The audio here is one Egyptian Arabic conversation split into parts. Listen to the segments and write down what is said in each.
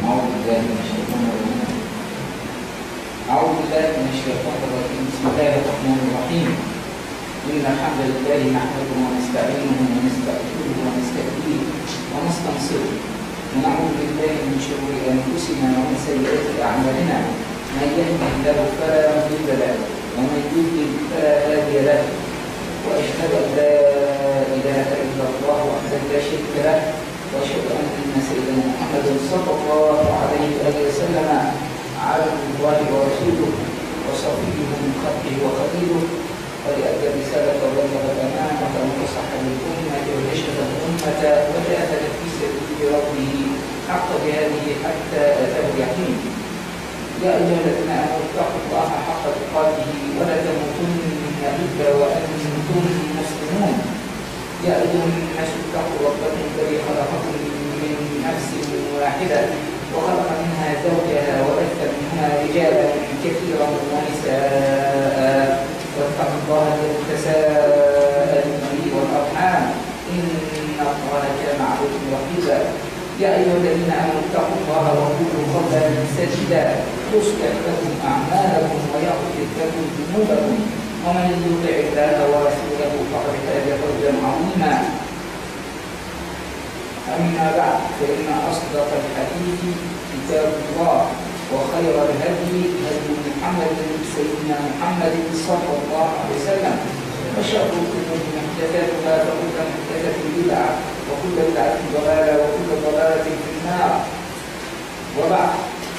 أعوذ بالله من الشيطان الرجيم أعوذ بالله من الشيطان الرجيم بسم الله الرحمن الرحيم إن الحمد لله نحمده ونستعينه ونستغفره ونستهديه ونستنصره ونعوذ بالله من شرور أنفسنا ومن سيئات أعمالنا من يهده الله فلا مضل له ومن يضلل فلا هادي له وأشهد أن لا إله إلا الله وحده لا شريك له وأشهد أن سيدنا محمدا صلى الله عليه وآله وسلم عبد الله ورسوله وصفيه من خلقه وخليله قد أدى الرسالة وبلغ الأمانة ونصح للأمة وكشف الأمة وجاهد في سبيل ربه حق جهاده حتى أتاه اليقين يا أيها الذين آمنوا اتقوا الله حق تقاته ولا تموتن إلا وأنتم مسلمون يا أيها الناس اتقوا ربكم الذي خلقكم من نفس واحدة وخلق منها زوجها وبث منها رجالا كثيرا ونساء واتقوا الله الذي تساءلون به والأرحام إن الله كان عليكم رقيبا يا أيها الذين آمنوا اتقوا الله وقولوا قولا سديدا يصلح لكم أعمالكم ويغفر لكم ذنوبكم ومن يطع الله ورسوله فقد فاز فوزا عظيما أما بعد فإن أصدق الحديث كتاب الله وخير الهدي هدي محمد سيدنا محمد صلى الله عليه وسلم وشر الأمور محدثاتها فكل محدثة بدعة وكل بدعة ضلالة وكل ضلالة في النار وبعد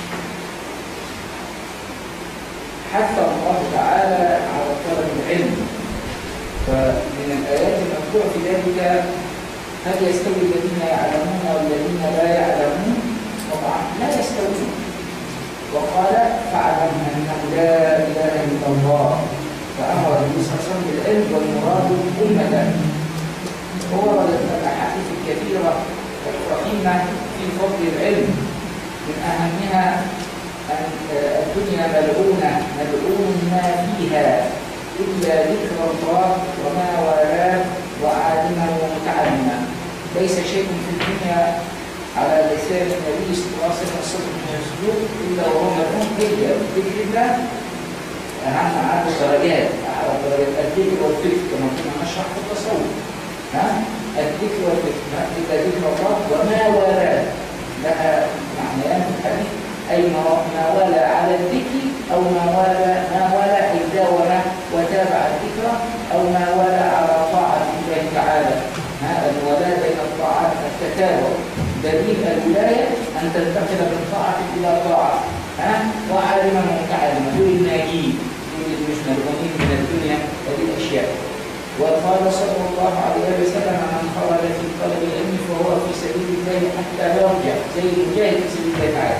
حث الله تعالى على طلب العلم فمن الآيات المذكورة في ذلك هل يستوي الذين يعلمون والذين لا يعلمون؟ طبعا لا يستوون وقال فاعلم أنه لا إله إلا الله فأمر النبي صلى الله عليه وسلم بالعلم والمراد أمة ووردت الأحاديث الكثيرة الرحيمة في فضل العلم من أهمها أن الدنيا ملعونة ملعون ما فيها إلا ذكر الله وما والاه وعالما ومتعلما ليس شيء في الدنيا على لسان النبي صلى الله عليه وسلم الصدق من الصدور إلا وهو ملعون إلا بذكر الله أهم على درجات على درجات الذكر والفكر كما كنا نشرح في التصوف ها الذكر والفكر إلا ذكر الله وما والاه لها معنيان في الحديث أي ما والى على الذكر أو ما والى ما والى أي داوم وتابع الذكر أو ما والى على طاعة الله تعالى هذا الولاء بين الطاعات التتابع دليل الولاية أن تنتقل من طاعة إلى طاعة ها وعالما ومتعلما دول الناجين دول اللي مش ملعونين من الدنيا هذه الأشياء وقال صلى الله عليه وسلم من خرج في طلب العلم فهو في سبيل الله حتى يرجع زي المجاهد في سبيل الله تعالى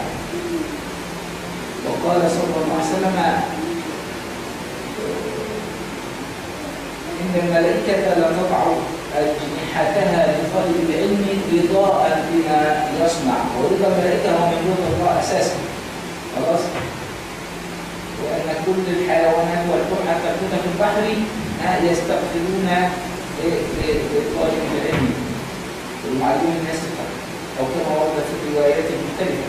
وقال صلى الله عليه وسلم إن الملائكة لتضع أجنحتها لطالب العلم رضاء بما يصنع ورضا الملائكة هو من رضا الله أساسا خلاص وأن كل الحيوانات والبحر تكون في البحر يستغفرون لطالب العلم ويعلمون الناس الحق أو كما ورد في الروايات المختلفة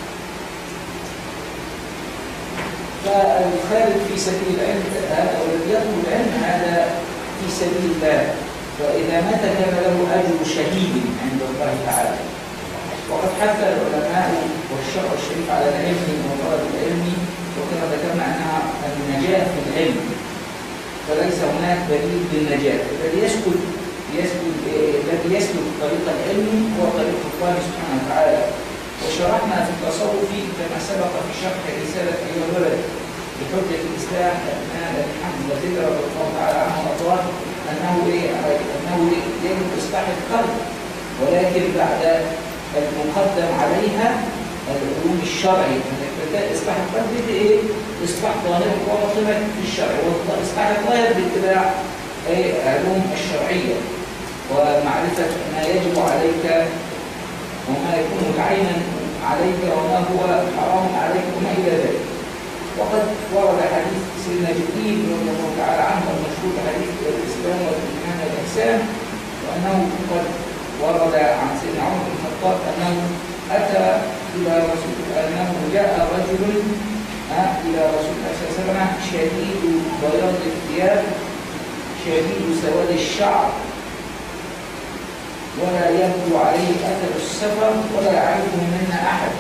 فالخارج في سبيل العلم هذا والذي يطلب العلم هذا في سبيل الله وإذا مات كان له أجر شهيد عند الله تعالى وقد حث العلماء والشرع الشريف على العلم وطلب العلم وكما ذكرنا أنها النجاة في العلم فليس هناك دليل للنجاة الذي يسلك يسلك الذي يسلك طريق العلم هو طريق الله سبحانه وتعالى وشرحنا في التصوف كما سبق في شرح رسالة أيها الولد بحجة الإسلام الإمام الحمد وزير رضي الله تعالى عنه وأرضاه أنه إيه أنه يجب إصلاح القلب ولكن بعد المقدم عليها العلوم الشرعي إصلاح القلب بإيه؟ إصلاح ظاهر وباطنك في الشرع وإصلاح الظاهر باتباع إيه علوم الشرعية ومعرفة ما يجب عليك وما يكون متعينا عليك وما هو حرام عليك وما إلى ذلك وقد ورد حديث سيدنا جبريل رضي الله تعالى عنه المشهور حديث الإسلام والإيمان والإحسان وأنه قد ورد عن سيدنا عمر بن الخطاب أنه أتى إلى رسول أنه جاء رجل إلى رسول الله صلى الله عليه وسلم شديد بياض الثياب شديد سواد الشعر ولا يبدو عليه أثر السفر ولا يعرفه منا أحد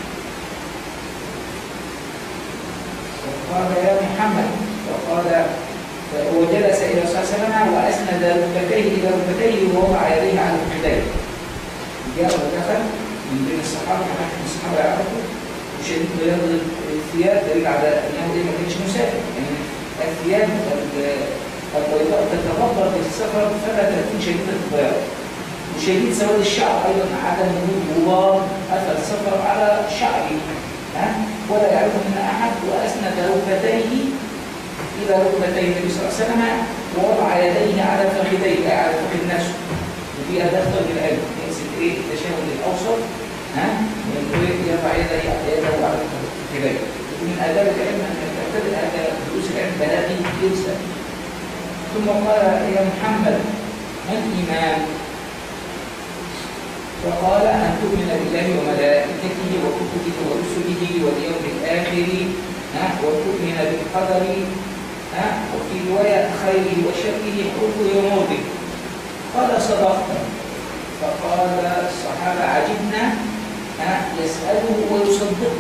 فقال يا محمد فقال وجلس إلى صلى الله عليه وسلم وأسند ركبتيه إلى ركبتيه ووضع يديه على ركبتيه جاء ودخل من بين الصحابة ما كان الصحابة يعرفوا وشديد بياض الثياب دليل على أنه دي ما كانش مسافر يعني الثياب البيضاء تتبطل في السفر فلا تكون شديدة البياض وشديد سواد الشعر أيضا عدم وجود غبار أثر السفر على شعره ها ولا يعرفه منا أحد وأسند ركبتيه إلى ركبتي النبي صلى الله عليه وسلم ووضع يديه على فخذيه على فخذ نفسه وفيها دخل بالعلم يقصد إيه التشهد الأوسط ها يرفع يده يده على فخذيه من آداب العلم أن تعتبر هذا دروس العلم بهذه جلسة ثم قال يا محمد ما الإيمان؟ فقال أن تؤمن بالله وملائكته وكتبه ورسله واليوم الآخر وتؤمن بالقدر وفي رواية خيره وشره حب يموته قال صدقت فقال الصحابة عجبنا يسأله ويصدقه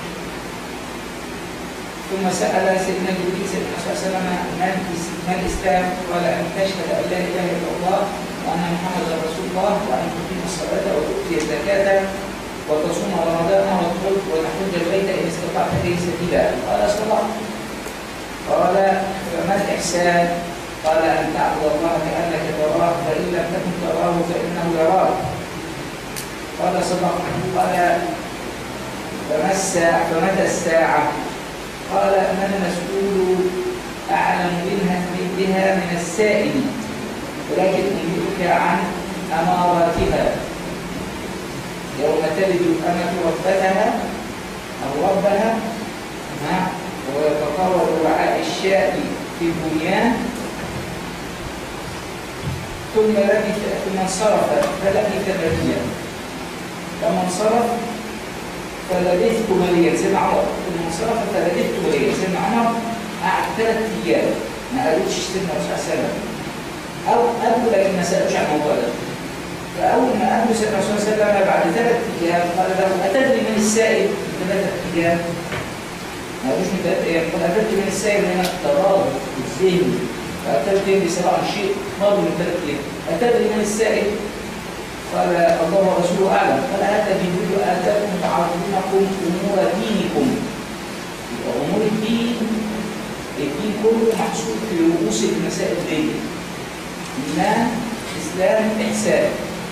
ثم سأل سيدنا جبريل سيدنا صلى الله عليه وسلم ما الإسلام؟ قال أن تشهد أن لا إله إلا الله وأن محمدا رسول الله وأن تقيم الصلاة وتؤتي الزكاة وتصوم رمضان وتحج البيت إن استطعت إليه سبيلا قال صدقت قال فما الإحسان؟ قال أن تعبد الله كأنك تراه فإن لم تكن تراه فإنه يراك قال صدقت قال فما الساعة فمتى الساعة؟ قال ما المسؤول أعلم منها بها من السائل ولكن أنبئك عن أماراتها يوم تلد الأمة ربتها أو ربها ويتطور وعاء الشاء في البنيان ثم لبث ثم انصرف فلبث مليا لما انصرف فلبثت مليا سيدنا عمر ثم انصرف فلبثت مليا سيدنا عمر قعد ثلاث ايام ما قالوش سيدنا الرسول صلى الله عليه وسلم او قالوا لكن ما سالوش عن الموضوع ده فاول ما قالوا سيدنا الرسول صلى الله عليه وسلم بعد ثلاث ايام قال له اتدري من السائل ثلاثه ايام ما قالوش من ثلاث ايام قال اتدري من السائل هنا الترابط الذهني فأتدري ايام بسبع شيء مر من ثلاث ايام اتدري من السائل قال الله ورسوله اعلم قال هذا جبريل اتاكم تعلمكم امور دينكم وامور الدين الدين كله محصور في رؤوس المسائل دي ايمان اسلام احسان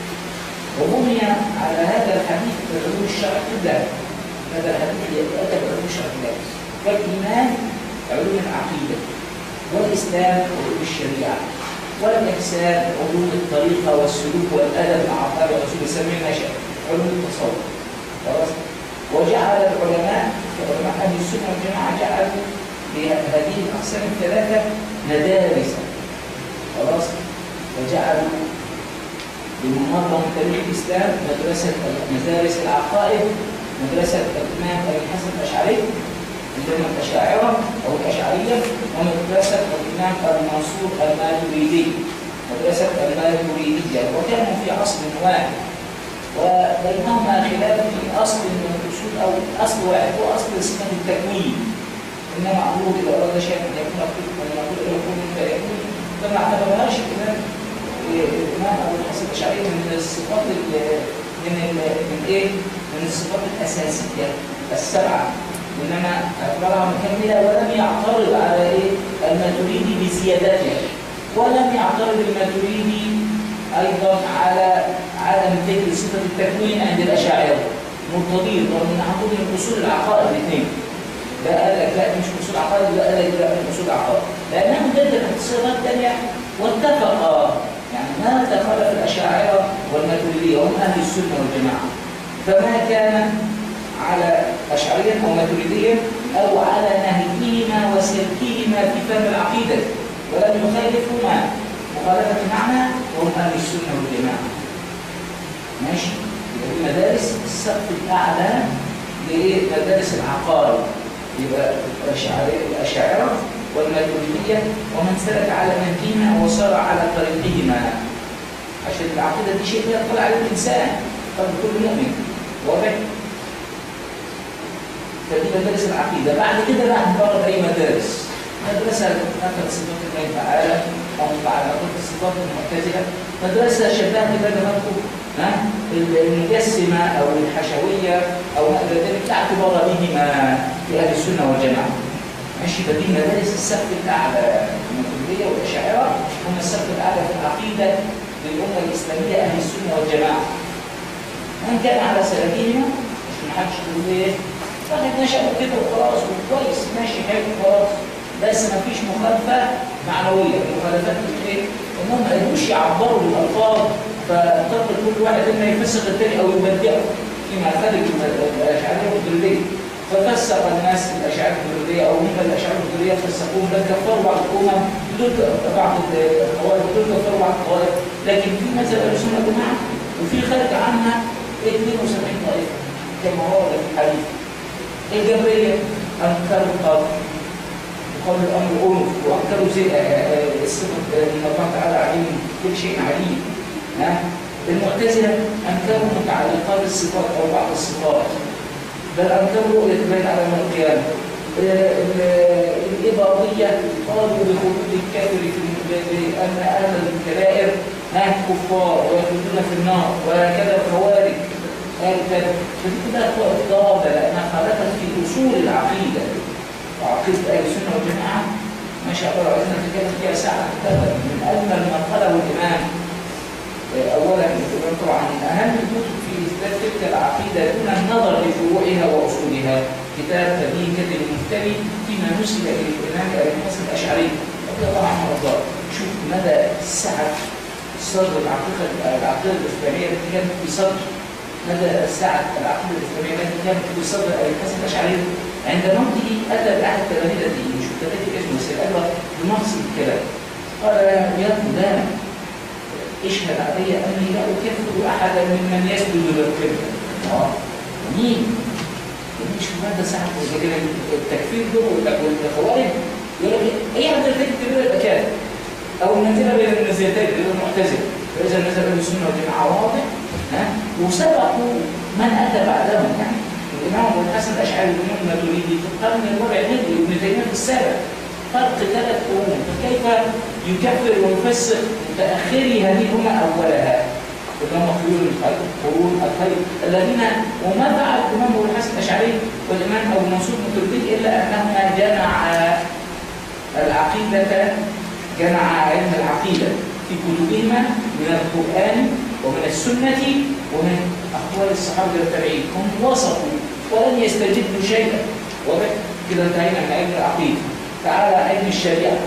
وبني على هذا الحديث العلوم الشرع كلها هذا الحديث اللي اتى بعلوم الشرع كلها فالايمان علوم العقيده والاسلام علوم الشريعه والإحسان علوم الطريقة والسلوك والأدب مع أصحاب الرسول يسميه نشأ علوم التصوف خلاص وجعل العلماء علماء أهل السنة والجماعة جعلوا لهذه الأقسام الثلاثة مدارس خلاص وجعلوا لمنظم تاريخ الإسلام مدرسة مدارس العقائد مدرسة الإمام أبي الحسن الأشعري اللي هم الأشاعرة أو الأشعرية ومدرسة الإمام المنصور الماتريدي مدرسة الماتريدية وكانوا في عصر واحد وبينهما خلاف في أصل من الأصول أو أصل واحد هو أصل صفة التكوين إنما أمره إذا أراد شيئا أن يكون أن يقول إلى يكون فيكون فما اعتبرهاش الإمام الإمام أبو الحسن الأشعري من الصفات من من إيه؟ من الصفات الأساسية السبعة إنما اعتبرها مكملة ولم يعترض على إيه؟ الماتريدي بزياداتها ولم يعترض الماتريدي أيضا على عدم ذكر صفة التكوين عند الأشاعرة مرتضين رغم إن عندهم من أصول العقائد الاثنين ده قال لك لا دي مش أصول عقائد ده قال لك لا من أصول عقائد لأنهم ذكر اختصارات ثانية واتفقا يعني ما تخالف الأشاعرة والماتريدية وهم أهل السنة والجماعة فما كان على أشعريا أو ماتريديا أو على نهجهما وسلكهما في فهم العقيدة ولم يخالفهما مخالفة معنى وهم أهل السنة والجماعة ماشي المدارس السقف الأعلى لمدارس العقائد يبقى الأشاعرة والماتريدية ومن سلك على منهجهما وصار على طريقهما عشان العقيدة دي شيء يطلع على الإنسان قبل كل مؤمن واضح؟ فدي مدارس العقيدة بعد كده بقى هنبرر أي مدارس مدرسة نفت صفات الله تعالى أو متعلقات الصفات المعتزلة مدرسة شبهها كده جماعتكم ها المجسمة أو الحشوية أو ما إلى ذلك لا اعتبار بهما في أهل السنة والجماعة ماشي فدي مدارس السقف الأعلى الماتريدية والأشاعرة هم السقف الأعلى في العقيدة للأمة الإسلامية أهل السنة والجماعة من كان على سلفهما مش محدش تقول إيه واحد نشأ كده وخلاص وكويس ماشي حلو خلاص بس ما فيش مخالفة معنوية المخالفات ايه؟ انهم ما قدروش يعبروا بالالفاظ فاضطر كل واحد اما يفسق الثاني او يبدعه فيما خارج الاشعريه والدريديه ففسق الناس الاشعار الدريديه او هم الاشعار الدريديه فسقوهم بل كفروا بعض الامم دول بعض الخوارج دول كفروا بعض الخوارج لكن في مذهب اهل السنه والجماعه وفي خارج عنها 72 طائفه كما ورد في الحديث الجبريه انكروا القبر وقالوا الامر انف وانكروا زي الصفه ان الله تعالى عليم كل شيء عليم ها المعتزله انكروا متعلقات الصفات او بعض الصفات بل انكروا رؤيه الله على يوم القيامه الإباضية قالوا بخلود الكافر في أن أهل الكبائر ها كفار ويخلدون في النار وهكذا الخوارج قال كذا فدي كلها ضابة لأنها خالفت في أصول العقيدة وعقيدة أهل السنة والجماعة ما شاء الله عايزين نتكلم فيها ساعة كتابة من أجمل ما قاله الإمام أولا الإمام طبعا من أهم الكتب في إثبات تلك العقيدة دون النظر لفروعها وأصولها كتاب تبين كتب المفتري فيما نسب إلى الإمام أبي الحسن الأشعري رضي الله عنه وأرضاه شوف مدى سعة صدر العقيدة العقيدة الإسلامية التي كانت في صدر مدى سعة العقيدة الإسلامية التي كانت في صدر أبي الحسن الأشعري عند موته أتى بأحد تلاميذه مش متذكر اسمه بس قال له بنص الكلام قال يا فلان اشهد علي أني لا أكفر أحدا ممن يسجد للقبلة اه مين؟ مش مادة ساعة لكن التكفير ده والخوارج يقول لك ايه حد الفكر كبير يبقى كده او المنزله بين المنزلتين بين المعتزله فاذا نزل بين السنه والجماعه واضح ها وسبقوا من اتى بعدهم يعني الامام ابو الحسن الاشعري والامام الماتريدي في القرن الرابع الهجري وابن تيميه في السابع فرق ثلاث قرون فكيف يكفر ويفسر متاخري هذه الامه اولها اللي هم خيول الخير قرون الخير الذين وما فعل الامام ابو الحسن الاشعري والامام ابو منصور الماتريدي الا انهما جمعا العقيده جمع علم العقيده في كتبهما من القران ومن السنه ومن اقوال الصحابه والتابعين هم وصفوا ولم يستجدوا شيئا واضح كده انتهينا من علم العقيده تعالى علم الشريعه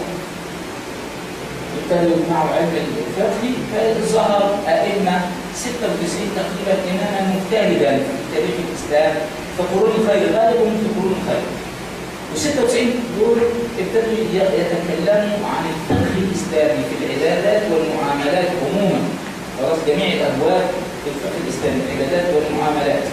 بالتالي معه علم الفقه فظهر ائمه 96 تقريبا اماما مجتهدا في تاريخ الاسلام فقرون الخير غالبهم في قرون الخير و96 دول ابتدوا يتكلموا عن الفقه الاسلامي في العبادات والمعاملات عموما خلاص جميع الابواب في الفقه الاسلامي العبادات والمعاملات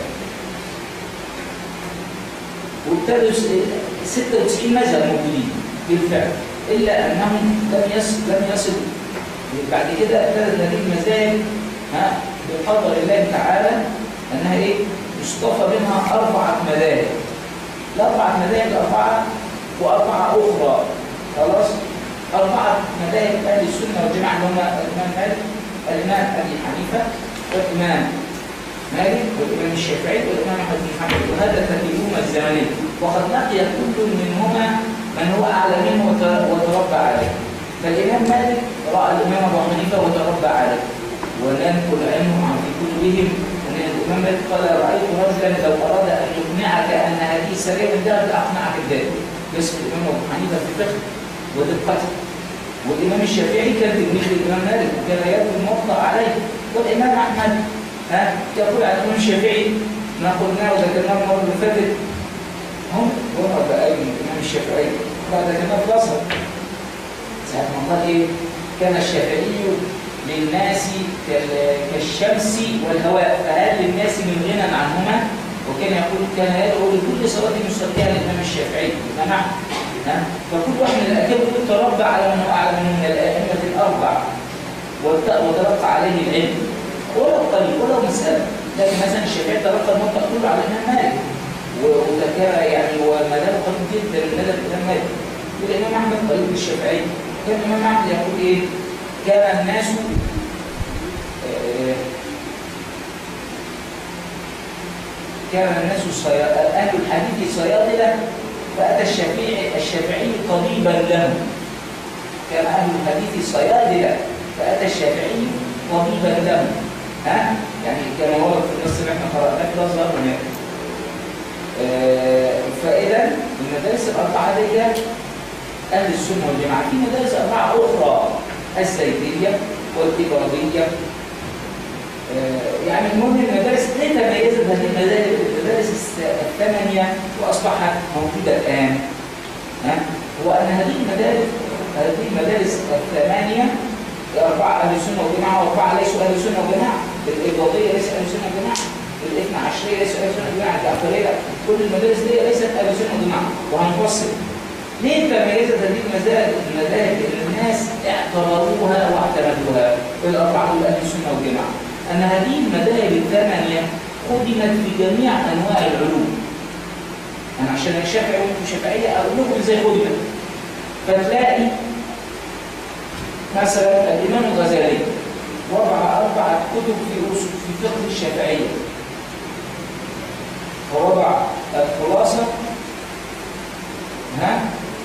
وابتدوا 96 مذهب موجودين بالفعل الا انهم لم يصل لم يصلوا بعد كده ابتدت هذه المذاهب ها بقدر الله تعالى انها ايه يصطفى منها اربعه مذاهب الاربعه مذاهب اربعه واربعه اخرى خلاص اربعه مذاهب اهل السنه والجماعه اللي هم الامام مالك الامام ابي حنيفه والامام مالك والامام الشافعي والامام احمد بن حنبل وهذا ترتيبهما الزمني وقد لقي كل منهما من هو اعلى منه وتربى عليه فالامام مالك راى الامام ابو حنيفه وتربى عليه وننقل عنهم عن في كتبهم ان الامام مالك قال رايت رجلا لو اراد ان يقنعك ان هذه سريه من ذهب لاقنعك بذلك يصف الامام ابو حنيفه في فقه ودقته والامام الشافعي كان تلميذ الامام مالك وكان يبدو الموطأ عليه والامام احمد ها يقول عن الامام الشافعي ما قلناه وذكرناه المره اللي فاتت هم هم بقى الامام الشافعي بعد كده في الازهر ساعه ما قال ايه كان الشافعي للناس كالشمس والهواء فهل للناس من غنى عنهما وكان يقول كان يدعو لكل صلاة مستقيها للإمام الشافعي الإمام فكل واحد من الأكابر تربى على من هو أعلم من الأئمة الأربع وتلقى عليه العلم ولو قليل ولو مسألة لكن مثلا الشافعي تلقى الموقع كله على الإمام مالك وذكر يعني ومدام قليل جدا من الإمام مالك والإمام أحمد قريب الشافعي كان الإمام أحمد يقول إيه كان الناس آه، كان الناس أهل الحديث صيادلة فأتى الشافعي الشافعي طبيبا له كان أهل الحديث صيادلة فأتى الشافعي طبيبا له ها يعني كما ورد في النص اللي احنا قرأناه في الأزهر هناك آه فإذا المدارس الأربعة دي أهل السنة والجماعة في مدارس أربعة أخرى الزيدية والإبراهيمية آه، يعني المهم المدارس ليه تميزت هذه المدارس المدارس الثمانية وأصبحت موجودة الآن ها؟ هو أن هذه المدارس هذه المدارس الثمانية أربعة أهل السنة والجماعة وأربعة ليسوا أهل السنة والجماعة الإبراهيمية ليس أهل السنة والجماعة الاثنى عشرية ليس أهل السنة والجماعة الجعفرية كل المدارس دي ليست أهل السنة والجماعة وهنفصل ليه تميزت هذه المذاهب المذاهب اللي الناس اعتبروها واعتمدوها الأربعة دول أهل السنة والجماعة أن هذه المذاهب الثمانية خدمت في جميع أنواع العلوم أنا عشان الشافعي وأنتم شافعية أقول لكم إزاي خدمت فتلاقي مثلا الإمام الغزالي وضع أربعة كتب في في فقه الشافعية ووضع الخلاصة ها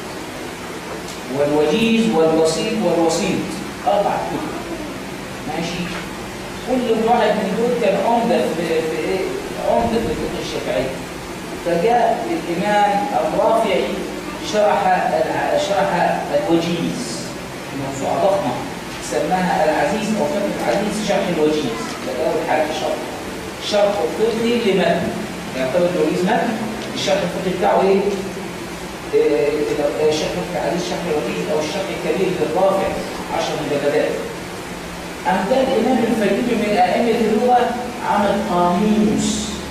والوجيز والوسيط والوسيط أربع كتب ماشي كل واحد من دول كان عمدة في في إيه؟ عمدة في الفقه الشافعي فجاء الإمام الرافعي شرح شرح الوجيز موسوعة ضخمة سماها العزيز أو فقه العزيز شرح الوجيز ده أول حاجة شرح شرح الفقهي لمتن يعتبر الوجيز متن الشرح الفقهي بتاعه إيه؟ الشيخ مفتي عليه الشرح الوجيز او الشرح الكبير للرافع 10 مجلدات أم كان الإمام الفيومي من أئمة اللغة عمل قاموس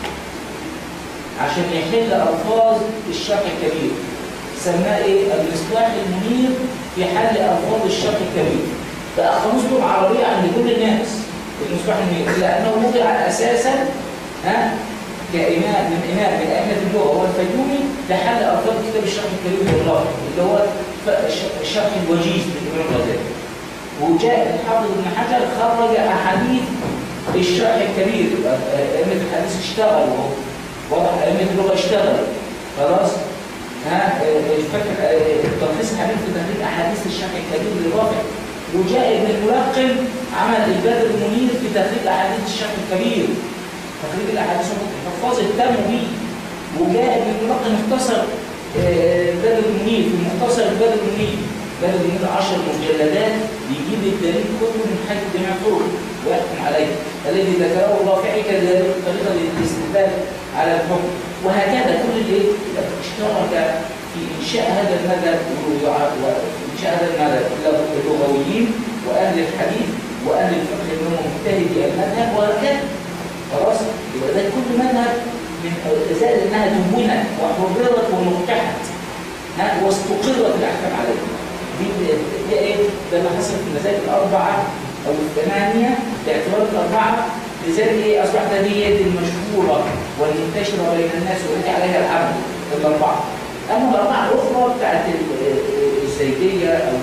عشان يحل ألفاظ الشرح الكبير سماه إيه؟ المصباح المنير في حل ألفاظ الشرح الكبير بقى قاموس لغة عربية عند كل الناس المصباح المنير لأنه وضع أساسا ها كإمام من إمام من أئمة اللغة هو الفيومي لحل ألفاظ كتاب الشرح الكريم للغة اللي هو الشرح الوجيز للإمام الغزالي وجاء الحافظ ابن حجر خرج أحاديث الشرح الكبير أئمة الحديث اشتغلوا واضح أئمة اللغة اشتغلوا خلاص ها الفكر تلخيص الحديث في تخريج أحاديث الشرح الكبير للرافع وجاء ابن الملقن عمل البدر المنير في تخريج أحاديث الشرح الكبير تخريج الاحاديث الحفاظ اهتموا بيه وجاء ابن الملقن مختصر بدر المنير في مختصر بدر المنير بدر المنير 10 مجلدات بيجيب الدليل كله من حيث جميع الطرق ويحكم عليه الذي ذكره الرافعي كذلك طريقه للاستدلال على الحكم وهكذا كل اللي اشترك في انشاء هذا المذهب وانشاء هذا المذهب اللغويين واهل الحديث واهل الفقه اللي هم مجتهدي المذهب وهكذا خلاص يبقى ده كل مذهب من زائد انها دونت وحررت ونقحت ها واستقرت الاحكام عليها دي دي ايه ده اللي حصل في المذاهب الاربعه او الثمانيه باعتبار الاربعه لذلك ايه اصبحت هذه هي المشهوره والمنتشره بين الناس والتي عليها العمل الاربعه اما الاربعه الاخرى بتاعت الزيديه او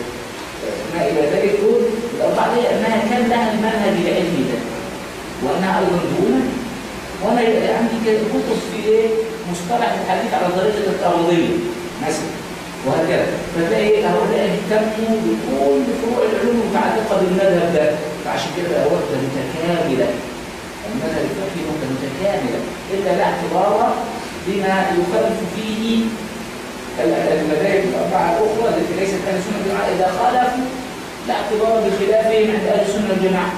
ما الى ذلك دول الاربعه دي انها كان لها المنهج العلمي ده وانها ايضا دونه وانا عندي كتب في ايه مصطلح الحديث على طريقه التعويضيه مثلا وهكذا فتلاقي هؤلاء اهتموا بكل فروع العلوم المتعلقه بالمذهب ده فعشان كده بقى وحده متكامله المذهب الفقهي وحده متكامله الا لا اعتبار بما يخالف فيه المذاهب الاربعه الاخرى التي ليست اهل السنه والجماعه اذا خالفوا لا اعتبار بخلافهم عند اهل السنه والجماعه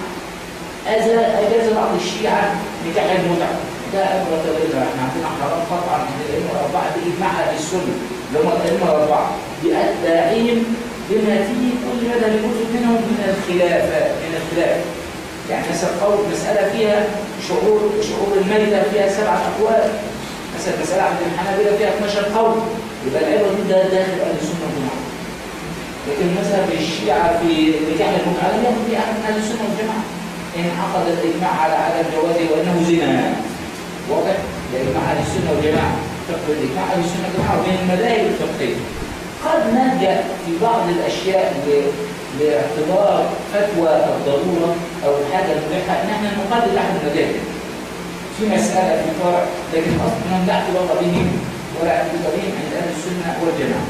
أجاز بعض الشيعة نكاح المتعة ده أبرة غيرها احنا عندنا حرام قطعا من الأئمة الأربعة بإجماع أهل السنة اللي هم الأئمة الأربعة بأتباعهم بما فيه كل مذهب يجوز منهم من الخلاف من الخلاف يعني مثلا قول مسألة فيها شعور شعور الميتة فيها سبعة أقوال مثلا مسألة عند الحنابلة فيها 12 قول يبقى العبرة دي ده داخل أهل السنة والجماعة لكن مذهب الشيعة في نكاح المتعلمة دي أهل السنة والجماعة إن عقد الإجماع على عدم جوازه وأنه زنا واضح؟ الإجماع أهل السنة والجماعة فقه الإجماع أهل السنة والجماعة ومن المذاهب الفقهية قد نلجأ في بعض الأشياء لاعتبار فتوى الضرورة أو الحاجة الملحة إن احنا نقلد أحد المذاهب في مسألة في فرع لكن أصلا لا اعتبار بهم ولا اعتبار بهم عند أهل السنة والجماعة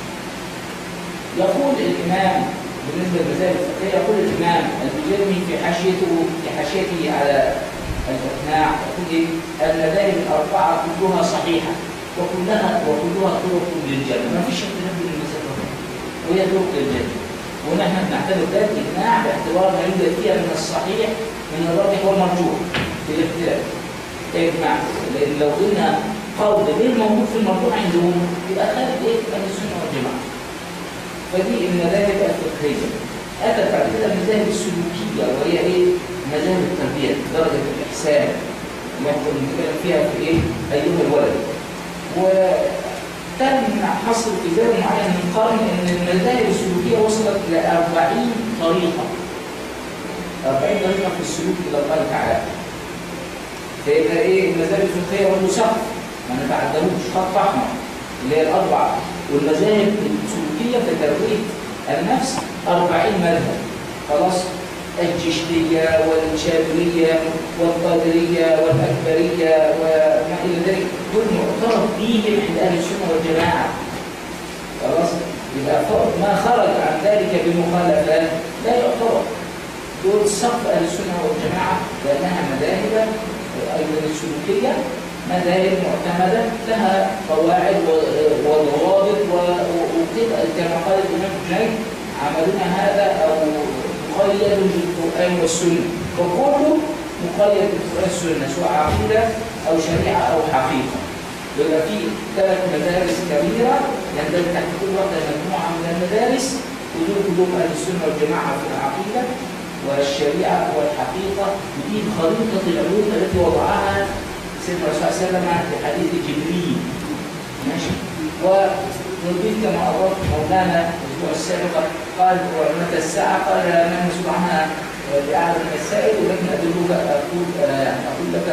يقول الإمام بالنسبة للمذاهب الفقهية يقول الإمام البجرمي في حاشيته في حاشيته على الإقناع يقول إيه؟ المذاهب الأربعة كلها صحيحة وكلها وكلها طرق للجنة ما فيش اختلاف بين المذاهب وهي طرق للجنة ونحن بنعتبر ذلك إقناع باعتبار ما يوجد فيها من الصحيح من الراجح والمرجوح في الاختلاف إجماع لأن لو قلنا قول غير موجود في المرجوح عندهم يبقى خارج إيه؟ أهل السنة والجماعة فدي المذاهب الفقهية أتت بعد كده المذاهب السلوكية وهي إيه؟ مذاهب التربية درجة الإحسان ممكن نتكلم فيها في إيه؟ أيها الولد وتم حصر في زمن معين من قرن إن المذاهب السلوكية وصلت إلى 40 طريقة 40 طريقة في السلوك إلى الله تعالى فيبقى إيه المذاهب الفقهية برضه سقف ما نتعدلوش خط أحمر اللي هي الأربعة والمذاهب السلوكية في تربية النفس 40 مذهب خلاص الجشتية والشاذلية والقادرية والأكبرية وما إلى ذلك دول معترف بهم عند أهل السنة والجماعة خلاص يبقى ما خرج عن ذلك بمخالفات لا يعتبر دول سقف أهل السنة والجماعة لأنها مذاهب أيضا السلوكية مذاهب معتمدة لها قواعد وضوابط وكده كما قال الإمام جاي عملنا هذا أو مقيد بالقرآن والسنة وكله مقيد بالقرآن والسنة سواء عقيدة أو شريعة أو حقيقة يبقى في ثلاث مدارس كبيرة يندرج تحت كل واحدة مجموعة من المدارس ودول كلهم أهل السنة والجماعة في العقيدة والشريعة والحقيقة ودي خريطة العلوم التي وضعها سيدنا الرسول صلى الله عليه وسلم في حديث جبريل ماشي ونضيف كما أضاف مولانا الأسبوع السابق قال ومتى الساعة قال ما المسؤول عنها بأعلم من السائل ولكن أدلك أقول أقول لك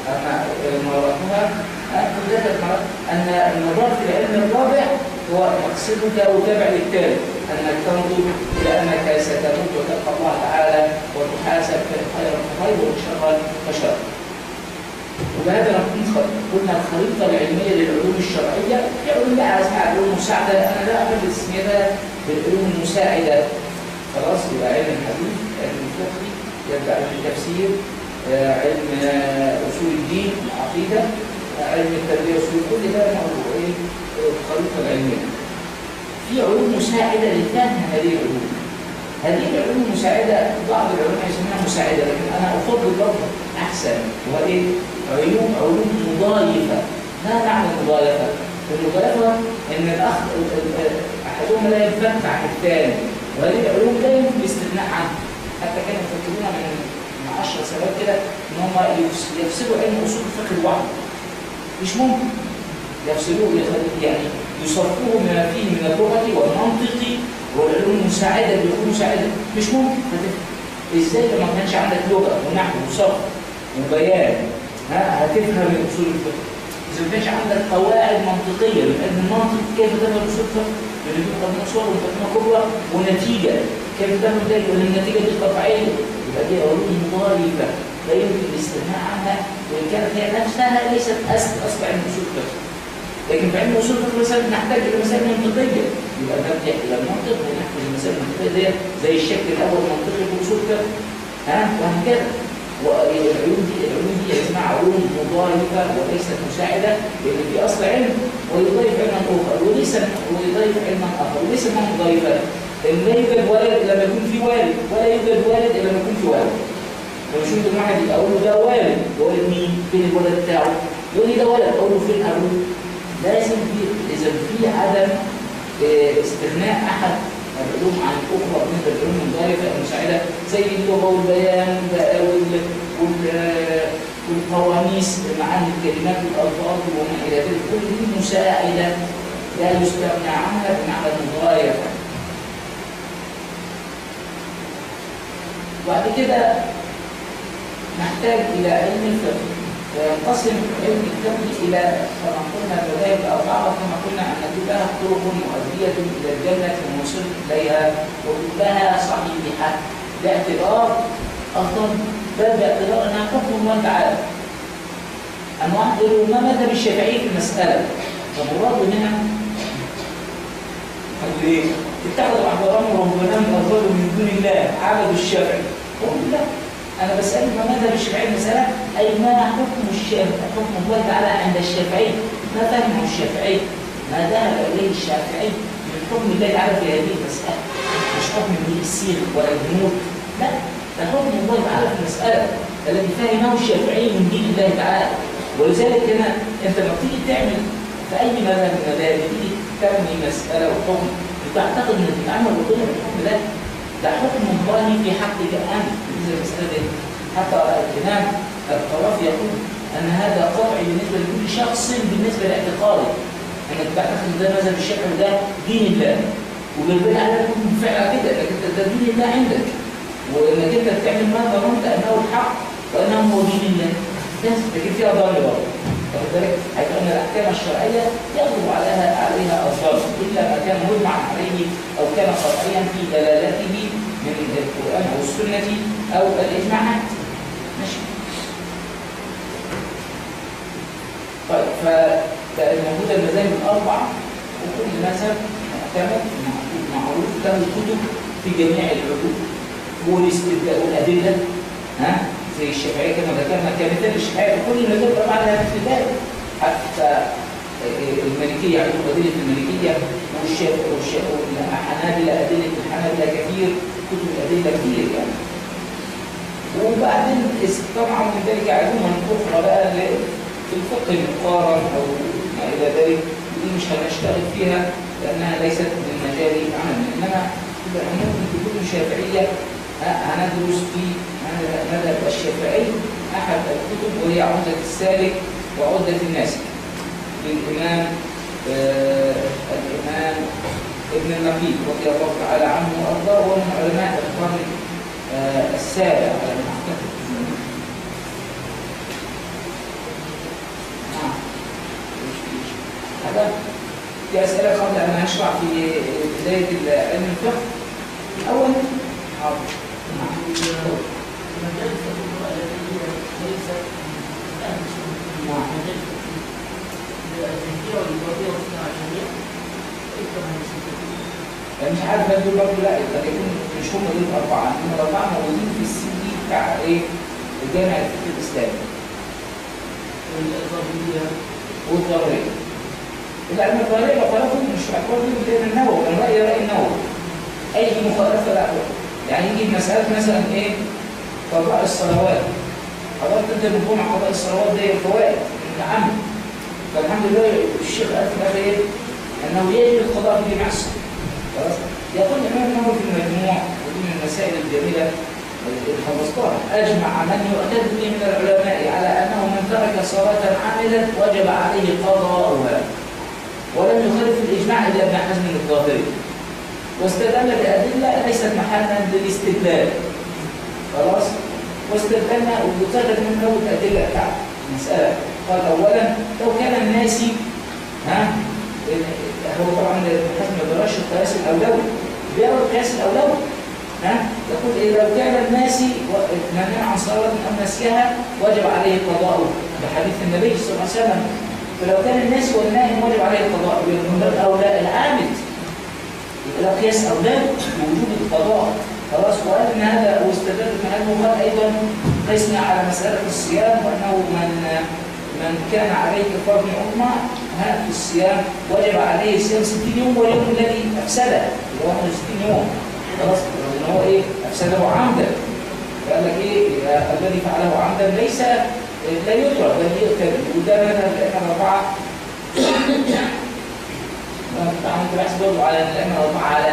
مراتها أقول لك أن النظر في العلم الرابع هو مقصدك وتابع للتالي أنك تنظر إلى أنك ستموت وتلقى الله تعالى وتحاسب خيرا فخير وشرا فشر وبهذا نكون قلنا الخريطة العلمية للعلوم الشرعية في علوم بقى اسمها علوم مساعدة أنا لا أحب تسميتها بالعلوم المساعدة خلاص يبقى علم الحديث علم الفقه يبقى علم التفسير علم أصول الدين العقيدة علم التربية أصول كل ده موضوع إيه الخريطة العلمية في علوم مساعدة لفهم هذه العلوم هذه العلوم المساعدة بعض العلماء يسمونها مساعدة لكن أنا أفضل لفظ أحسن هو إيه؟ علوم علوم مضايفة ما معنى المضايفة؟ المضايفة إن الأخ أحدهما لا ينفك عن الثاني وهذه العلوم لا يمكن الاستغناء عنها حتى كانوا يفكرون من من 10 سنوات كده إن هم يفصلوا علم أصول الفقه لوحده مش ممكن يفصلوه يعني يصرفوه ما فيه من اللغة والمنطق والعلوم المساعدة اللي بيكون مساعدة مش ممكن ازاي لما ما كانش عندك لغة ونحو وصرف وبيان ها هتفهم اصول الفقه اذا ما كانش عندك قواعد منطقيه من علم المنطق كيف تفهم اصول الفقه؟ لان في قانون صور ومقدمه كبرى ونتيجه كيف تفهم ذلك؟ وان النتيجه دي قطعيه يبقى دي علوم مضاربه لا يمكن الاستغناء عنها وان كانت هي نفسها ليست اصل اصل علم اصول الفقه لكن في علم اصول الفقه مثلا نحتاج الى مسائل منطقيه يبقى نرجع الى المنطق ونحفظ المسائل المنطقيه ديت زي الشكل الاول المنطقي في اصول الفقه ها وهكذا والعلوم دي العلوم دي اسمها علوم مضايفه وليست مساعده لان في اصل علم ويضيف علما اخر وليس ويضيف علما اخر وليس ما مضايفه ان لا يوجد ولد الا لما يكون في والد ولا يوجد والد الا لما يكون في والد لما اشوف واحد اقول له ده والد والد مين؟ فين الولد بتاعه؟ يقول لي ده ولد اقول له فين ابوه؟ لازم في اذا في عدم استغناء احد العلوم عن الاخرى بالنسبه للعلوم المضايفه المساعده زي اللغه والبيان وال- وال- والقواميس معاني الكلمات والالفاظ وما الى ذلك كل دي مساعده لا يستغنى عنها بمعنى المضايفه وبعد كده نحتاج إلى علم الفقه وينقسم علم الفقه إلى كما قلنا المذاهب الأربعة كما قلنا أن كلها طرق مؤدية إلى الجنة وموصل إليها وكلها صحيحة باعتبار أصلا بل باعتبار أنها حكم الله تعالى أنواع ما مذهب الشافعي في المسألة فمراد هنا قال ايه؟ اتخذوا احبارهم ورهبانهم اربابا من دون الله عبدوا الشافعي قلت لا انا بسالك ما مذهب الشافعي المساله اي ما حكم الشافعي حكم الله تعالى عند الشافعي ما فهمه الشافعي ما ذهب اليه الشافعي من حكم الله تعالى في هذه المساله مش حكم من السير ولا الجنود لا ده حكم الله تعالى في المساله الذي فهمه الشافعي من دين الله تعالى ولذلك هنا انت لما تيجي تعمل في اي مذهب من المذاهب تيجي تبني مساله وحكم بتعتقد ان تتعامل بالقدر بالحكم ده ده حكم الله في حقك انت بالنسبه للمساله دي حتى الامام الطرافي يقول ان هذا قطعي بالنسبه لكل شخص بالنسبه لاعتقاده انك تعتقد ان ده مذهب الشافعي وده دين الله وبالبناء على الحكم فعلا كده انك انت ده دين الله عندك وانك انت بتعمل ما ظننت انه الحق وانه هو دين الله بس لكن فيها ضرر برضه واخد بالك؟ حيث ان الاحكام الشرعيه يغلب عليها عليها الظرف الا ما كان مجمعا عليه او كان قطعيا في دلالته من القران او السنه او الاجماعات. ماشي. طيب فالموجوده المذاهب الاربعه وكل مذهب معتمد معروف له كتب في جميع العلوم والاستدلال والادله ها زي الشافعيه كما ذكرنا كمثال الشافعيه في كل المذاهب طبعا لها استدلال حتى المالكيه عندهم ادله المالكيه والحنابله ادله الحنابله كثير كتب الادله كثير يعني وبعدين طبعا من ذلك علوما اخرى بقى في الفقه المقارن او ما الى ذلك دي مش هنشتغل فيها لانها ليست من مجال عملنا انما ممكن تكون شافعيه هندرس في مذهب الشافعي احد الكتب وهي عمده السالك وعده الناسك للامام آه الامام ابن النقيب رضي الله تعالى عنه وارضاه وهو من علماء القرن آه السابع على ما اعتقد هذا في اسئله قبل ان اشرع في بدايه علم الفقه الاول حاضر مش عارف هل دول برضه لا قد يكون مش هم دول الاربعه هم الاربعه موجودين في السي دي بتاع ايه؟ الجامع الفقه الاسلامي. والظاهريه. العلم الظاهريه لو خالفوا مش هيعتبر لان النووي كان راي راي النووي. اي مخالفه لا يعني يجي مساله مثلا ايه؟ قضاء الصلوات. حضرتك انت بتقوم على قضاء الصلوات دي الفوائد من عام فالحمد لله الشيخ قال في الاخر ايه؟ انه يجب القضاء في جميع الصلاه. خلاص؟ يقول الامام النووي في المجموع ودي من المسائل الجميله اللي حفظتها اجمع من يعتد به من العلماء على انه من ترك صلاه عاملا وجب عليه قضاؤها ولم يخالف الاجماع الا ابن حزم الظاهري واستدل بادله ليست محلا للاستدلال خلاص واستدلنا وذكر من اول الادله بتاعت المساله قال اولا لو كان الناس ها هو طبعا حسب ما بلاش القياس الاولوي بيرى القياس الاولوي ها يقول إيه لو كان الناس منع عن صلاة أو نسيها وجب عليه القضاء بحديث النبي صلى الله عليه وسلم فلو كان الناس والنائم وجب عليه القضاء من باب أولى العامد يبقى ده قياس أولى بوجوب القضاء خلاص وقال ان هذا واستدل من انه قال ايضا قسنا على مساله الصيام وانه من من كان عليه كفاره عظمى في الصيام وجب عليه صيام 60 يوم واليوم الذي افسده اللي هو 61 يوم خلاص ان هو ايه افسده عمدا فقال لك ايه الذي فعله عمدا ليس لا يترك بل يقتل وده مذهب الائمه الاربعه طبعا انت بحث برضه على الائمه الاربعه على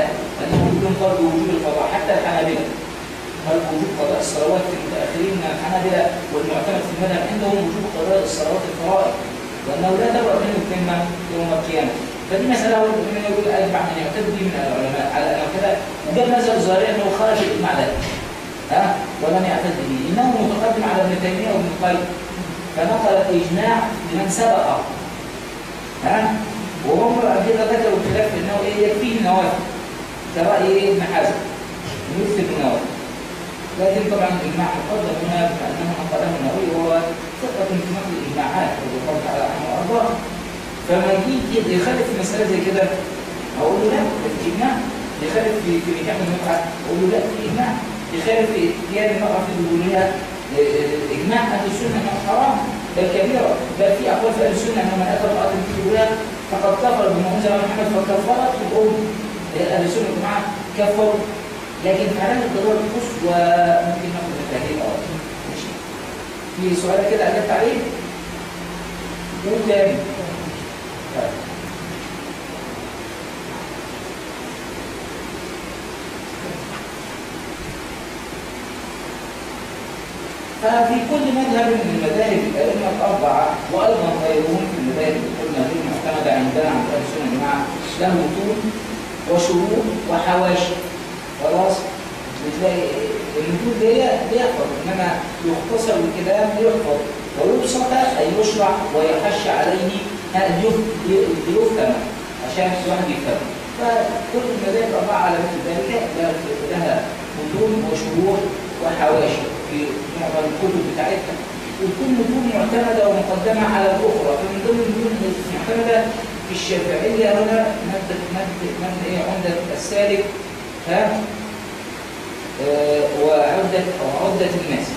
أنهم يكون فرض وجوب القضاء حتى الحنابلة فرض وجوب قضاء الصلوات في المتأخرين من الحنابلة والمعتمد في المذهب عندهم وجوب قضاء الصلوات الفرائض وأنه لا تبرأ منه الذمة يوم القيامة فدي مسألة من يقول أجمع من يعتد به من العلماء على أنه كده وجاب مذهب ظاهري أنه خرج الإجماع ده ها ولم يعتد به إنه متقدم على ابن تيمية وابن القيم فنقل الإجماع لمن سبقه ها وهم كده ذكروا الخلاف انه ايه يكفيه النوافل كرأي ايه ابن حزم مثل النوافل لكن طبعا الاجماع مقدم هنا بما انه نقله النووي وهو ثقة في نقل الاجماعات والله تعالى عنه وارضاه فما يجي كده يخالف في مسألة زي كده اقول له لا ده في اجماع يخالف في في نكاح المتعة اقول له لا في اجماع يخالف في اتيان المرأة في الوجودية اجماع اهل السنة انه حرام بل كبيرة بل في اقوال في اهل السنة ان من اتى امرأة في الوجودية فقد كفر بما انزل على محمد فكفرت الام اهل السنه والجماعه كفروا لكن في حالات الضروره القص وممكن ناخد التهديد اه ماشي في سؤال كده اجبت عليه قول تاني طيب ففي كل مذهب من المذاهب الأئمة الأربعة وأيضا غيرهم في المذاهب اللي قلنا دي المعتمدة عندنا عند أهل السنة والجماعة له متون وشروط وحواشي خلاص بتلاقي المتون دي بيحفظ إنما يختصر الكلام يحفظ ويبسط أي يشرح ويحش عليه ليفهم عشان الواحد يفهم فكل المذاهب الأربعة على مثل ذلك لها متون وشروط وحواشي في معظم الكتب بتاعتها وتكون متون معتمدة ومقدمة على الأخرى فمن ضمن المتون المعتمدة في الشافعية هنا مادة مادة مادة إيه عمدة السالك ها آه وعدة أو عدة الناس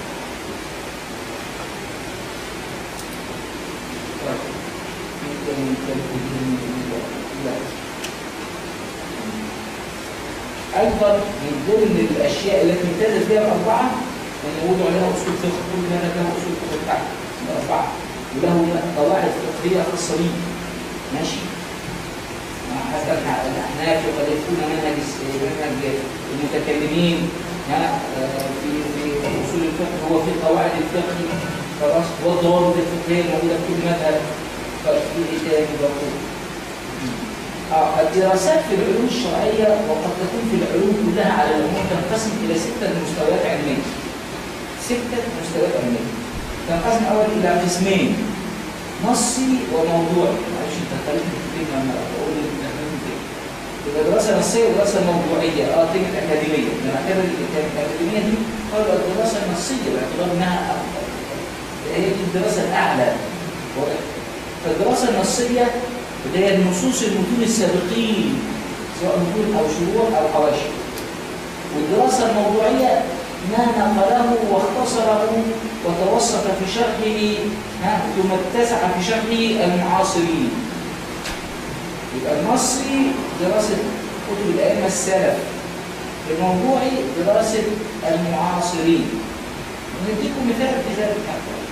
أيضا من ضمن الأشياء التي امتازت بها الأربعة أن وضع لها أصول فقه كل هذا له أصول فقه بتاعته الأربعة وله قواعد فقهية خاصة به ماشي حتى الأحناف وقد يكون منهج منهج المتكلمين في في أصول الفقه هو في قواعد الفقه خلاص والضوابط الفقهية الموجودة في كل مذهب في إيه تاني برضه آه الدراسات في العلوم الشرعية وقد تكون في العلوم كلها على العموم تنقسم إلى ستة مستويات علمية. ستة مستويات علمية. تنقسم أول إلى قسمين نصي وموضوعي. معلش أنت خليتني كتير لما أقول يبقى دراسة نصية ودراسة موضوعية اه كلمة أكاديمية لما اعتبر الأكاديمية دي قالوا الدراسة النصية باعتبار إنها هي دي الدراسة الأعلى فالدراسة النصية اللي هي النصوص المتون السابقين سواء متون او شروط او حواشي والدراسه الموضوعيه ما نقله واختصره وتوسط في شرحه ثم اتسع في شرحه المعاصرين يبقى النصي دراسه كتب الائمه السلف الموضوعي دراسه المعاصرين نديكم مثال في ذلك حتى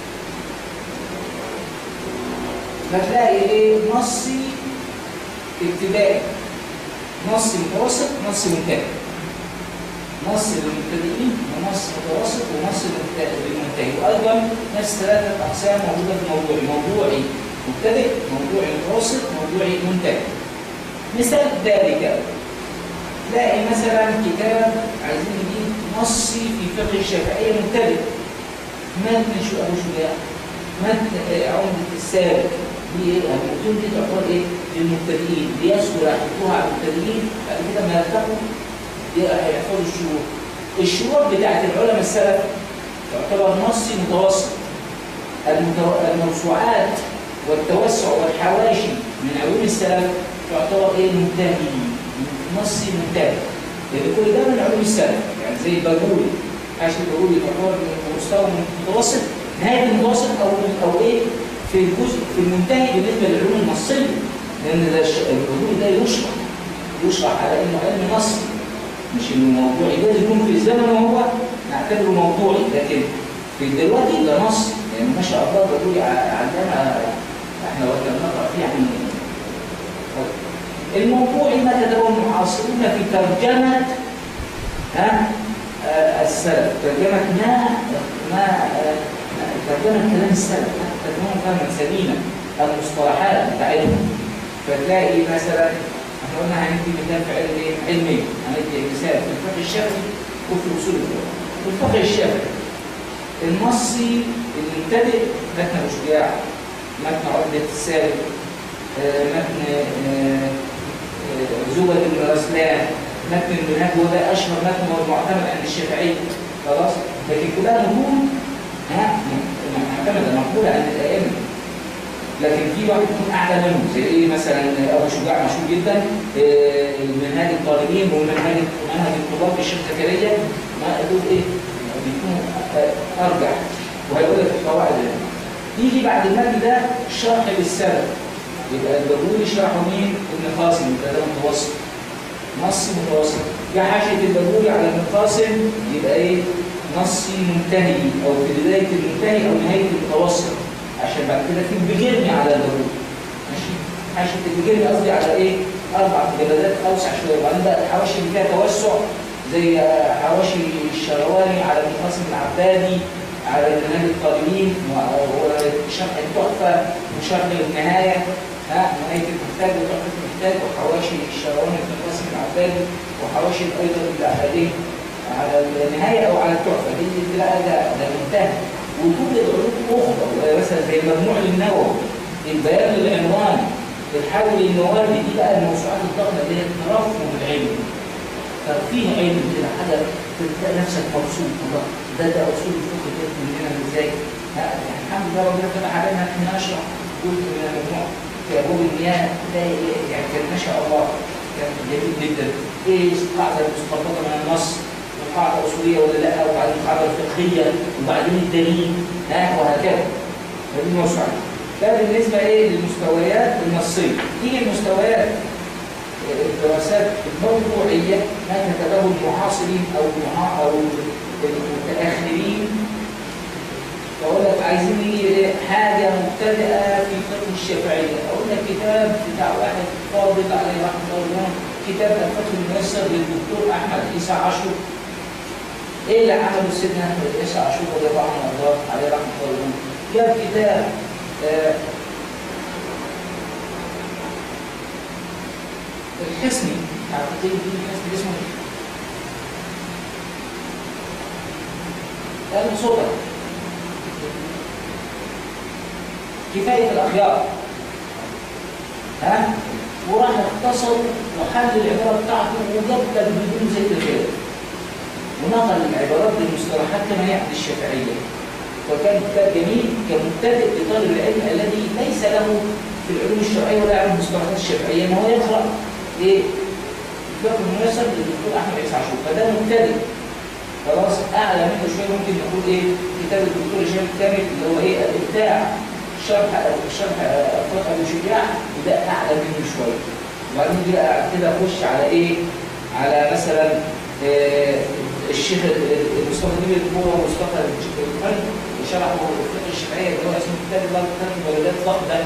فتلاقي ايه نصي ابتدائي نص متوسط نص منتهي نص للمبتدئين ونص متوسط ونص للمنتهي وايضا نفس ثلاثه اقسام موجوده في الموضوع موضوعي مبتدئ موضوعي متوسط موضوعي منتهي مثال ذلك تلاقي مثلا كتاب عايزين نجيب نصي في فقه الشافعيه مبتدئ متن شو ابو شجاع متن عمده السابق دي ايه المتون دي تعتبر ايه للمبتدئين ليسهل حفظها على المبتدئين بعد كده ما يرتقوا هيحفظوا الشروط الشروط بتاعت العلماء السلف تعتبر نصي متوسط المتو... الموسوعات والتوسع والحواشي من علوم السلف تعتبر ايه منتهي نصي منتهي لان كل ده من علوم السلف يعني زي الباجوري حاشيه الباجوري تعتبر من مستوى متوسط نهايه المتوسط او او ايه في الجزء في المنتهي بالنسبه للعلوم النصيه لان ده الحضور ده يشرح يشرح على انه علم نصي مش انه موضوعي لازم يكون في الزمن وهو نعتبره موضوعي لكن في دلوقتي ده نصي يعني ما شاء الله بقول علمها احنا وقت نقرا فيه يعني الموضوعي ما تداول المعاصرون في ترجمة ها آه، السلف ترجمة ما ما آه، ترجمة كلام السلف ترجمة فهما سليما المصطلحات بتاعتهم فتلاقي مثلا احنا قلنا هندي مثال في علم ايه؟ علمي هندي مثال في الفقه الشافعي وفي اصول الفقه في الفقه الشافعي النصي المبتدئ متن ابو شجاع متن عقدة السالك آه، متن آه، آه، زبد بن رسلان متن المنهج هو ده اشهر متن هو معتمد عند الشافعي خلاص لكن كلها نجوم ها معتمده مقبوله عند الائمه لكن في واحد يكون اعلى منه زي ايه مثلا ابو شجاع مشهور جدا آه، المنهاج الطالبين ومنهاج منهج الطلاب في الشيخ زكريا ما دول ايه بيكونوا آه، ارجح وهيقول لك القواعد هنا يجي بعد المجد ده شرح للسلف يبقى البروري شرحه مين؟ ابن قاسم يبقى ده متوسط نصي متوسط جه حاشيه البروري على ابن قاسم يبقى ايه؟ نصي منتهي او في بدايه المنتهي او نهايه المتوسط عشان بعد كده في بيجرني على البروري ماشي حاشيه البيجرني قصدي على ايه؟ اربع مجلدات اوسع شويه وبعدين بقى الحواشي اللي فيها توسع زي حواشي الشرواني على ابن قاسم العبادي على منهج الطالبين وشرح التحفه وشرح النهايه ها نهايه المحتاج وتحفه المحتاج وحواشي الشرواني ابن قاسم العبادي وحواشي ايضا الاحاديث على النهايه او على التحفه دي تلاقي ده ده منتهى وجود علوم اخرى مثلا زي مجموع النووي البيان العنواني الحول الموارد دي بقى الموسوعات الضخمه اللي هي ترفه العلم ترفيه علم كده حاجه تلاقي نفسك مبسوط والله ده ده اصول الفقه ديت من هنا من ازاي ها، يعني الحمد لله ربنا فتح علينا ان احنا نشرح جزء من المجموع في ابواب المياه ده يعني كان ما شاء الله كان جميل جدا ايه القاعده المستنبطه من النص وقاعده اصوليه ولا لا وبعدين القاعده الفقهيه وبعدين الدليل ها وهكذا هذه الموسوعات ده بالنسبه ايه للمستويات النصيه تيجي المستويات الدراسات الموضوعيه ما كتبه المعاصرين او المعا او المتاخرين فاقول لك عايزين نيجي إيه؟ حاجه مبتدئه في فقه الشافعيه اقول لك كتاب بتاع واحد فاضل عليه رحمه الله كتاب الفتح الميسر للدكتور احمد عيسى عاشور ايه اللي عمله سيدنا احمد عيسى عاشور رضي الله عنه وارضاه عليه رحمه الله جاب كتاب آه الحسني عارفين في الحسني اسمه ايه؟ المصدر كفاية الأخيار ها وراح اختصر وحل العبارة بتاعته وجاب لك بدون زي كده ونقل العبارات بالمصطلحات كما هي عند الشافعية وكان كتاب جميل كمبتدئ لطالب العلم الذي ليس له في العلوم الشرعية ولا يعرف المصطلحات الشافعية ان هو يقرأ ايه؟ الفقه الميسر للدكتور أحمد عيسى عاشور فده مبتدئ خلاص أعلى منه شوية ممكن نقول ايه؟ كتاب الدكتور هشام الكامل اللي هو ايه؟ الإبداع شرح شرح فقه ابو شجاع وده اعلى منه شويه وبعدين دي بقى كده اخش على ايه على مثلا آه الشيخ مصطفى ديب الكوره ومصطفى القلب شرحه الفقه الشرعيه اللي هو اسمه كتاب الله كتاب الولادات ضخمه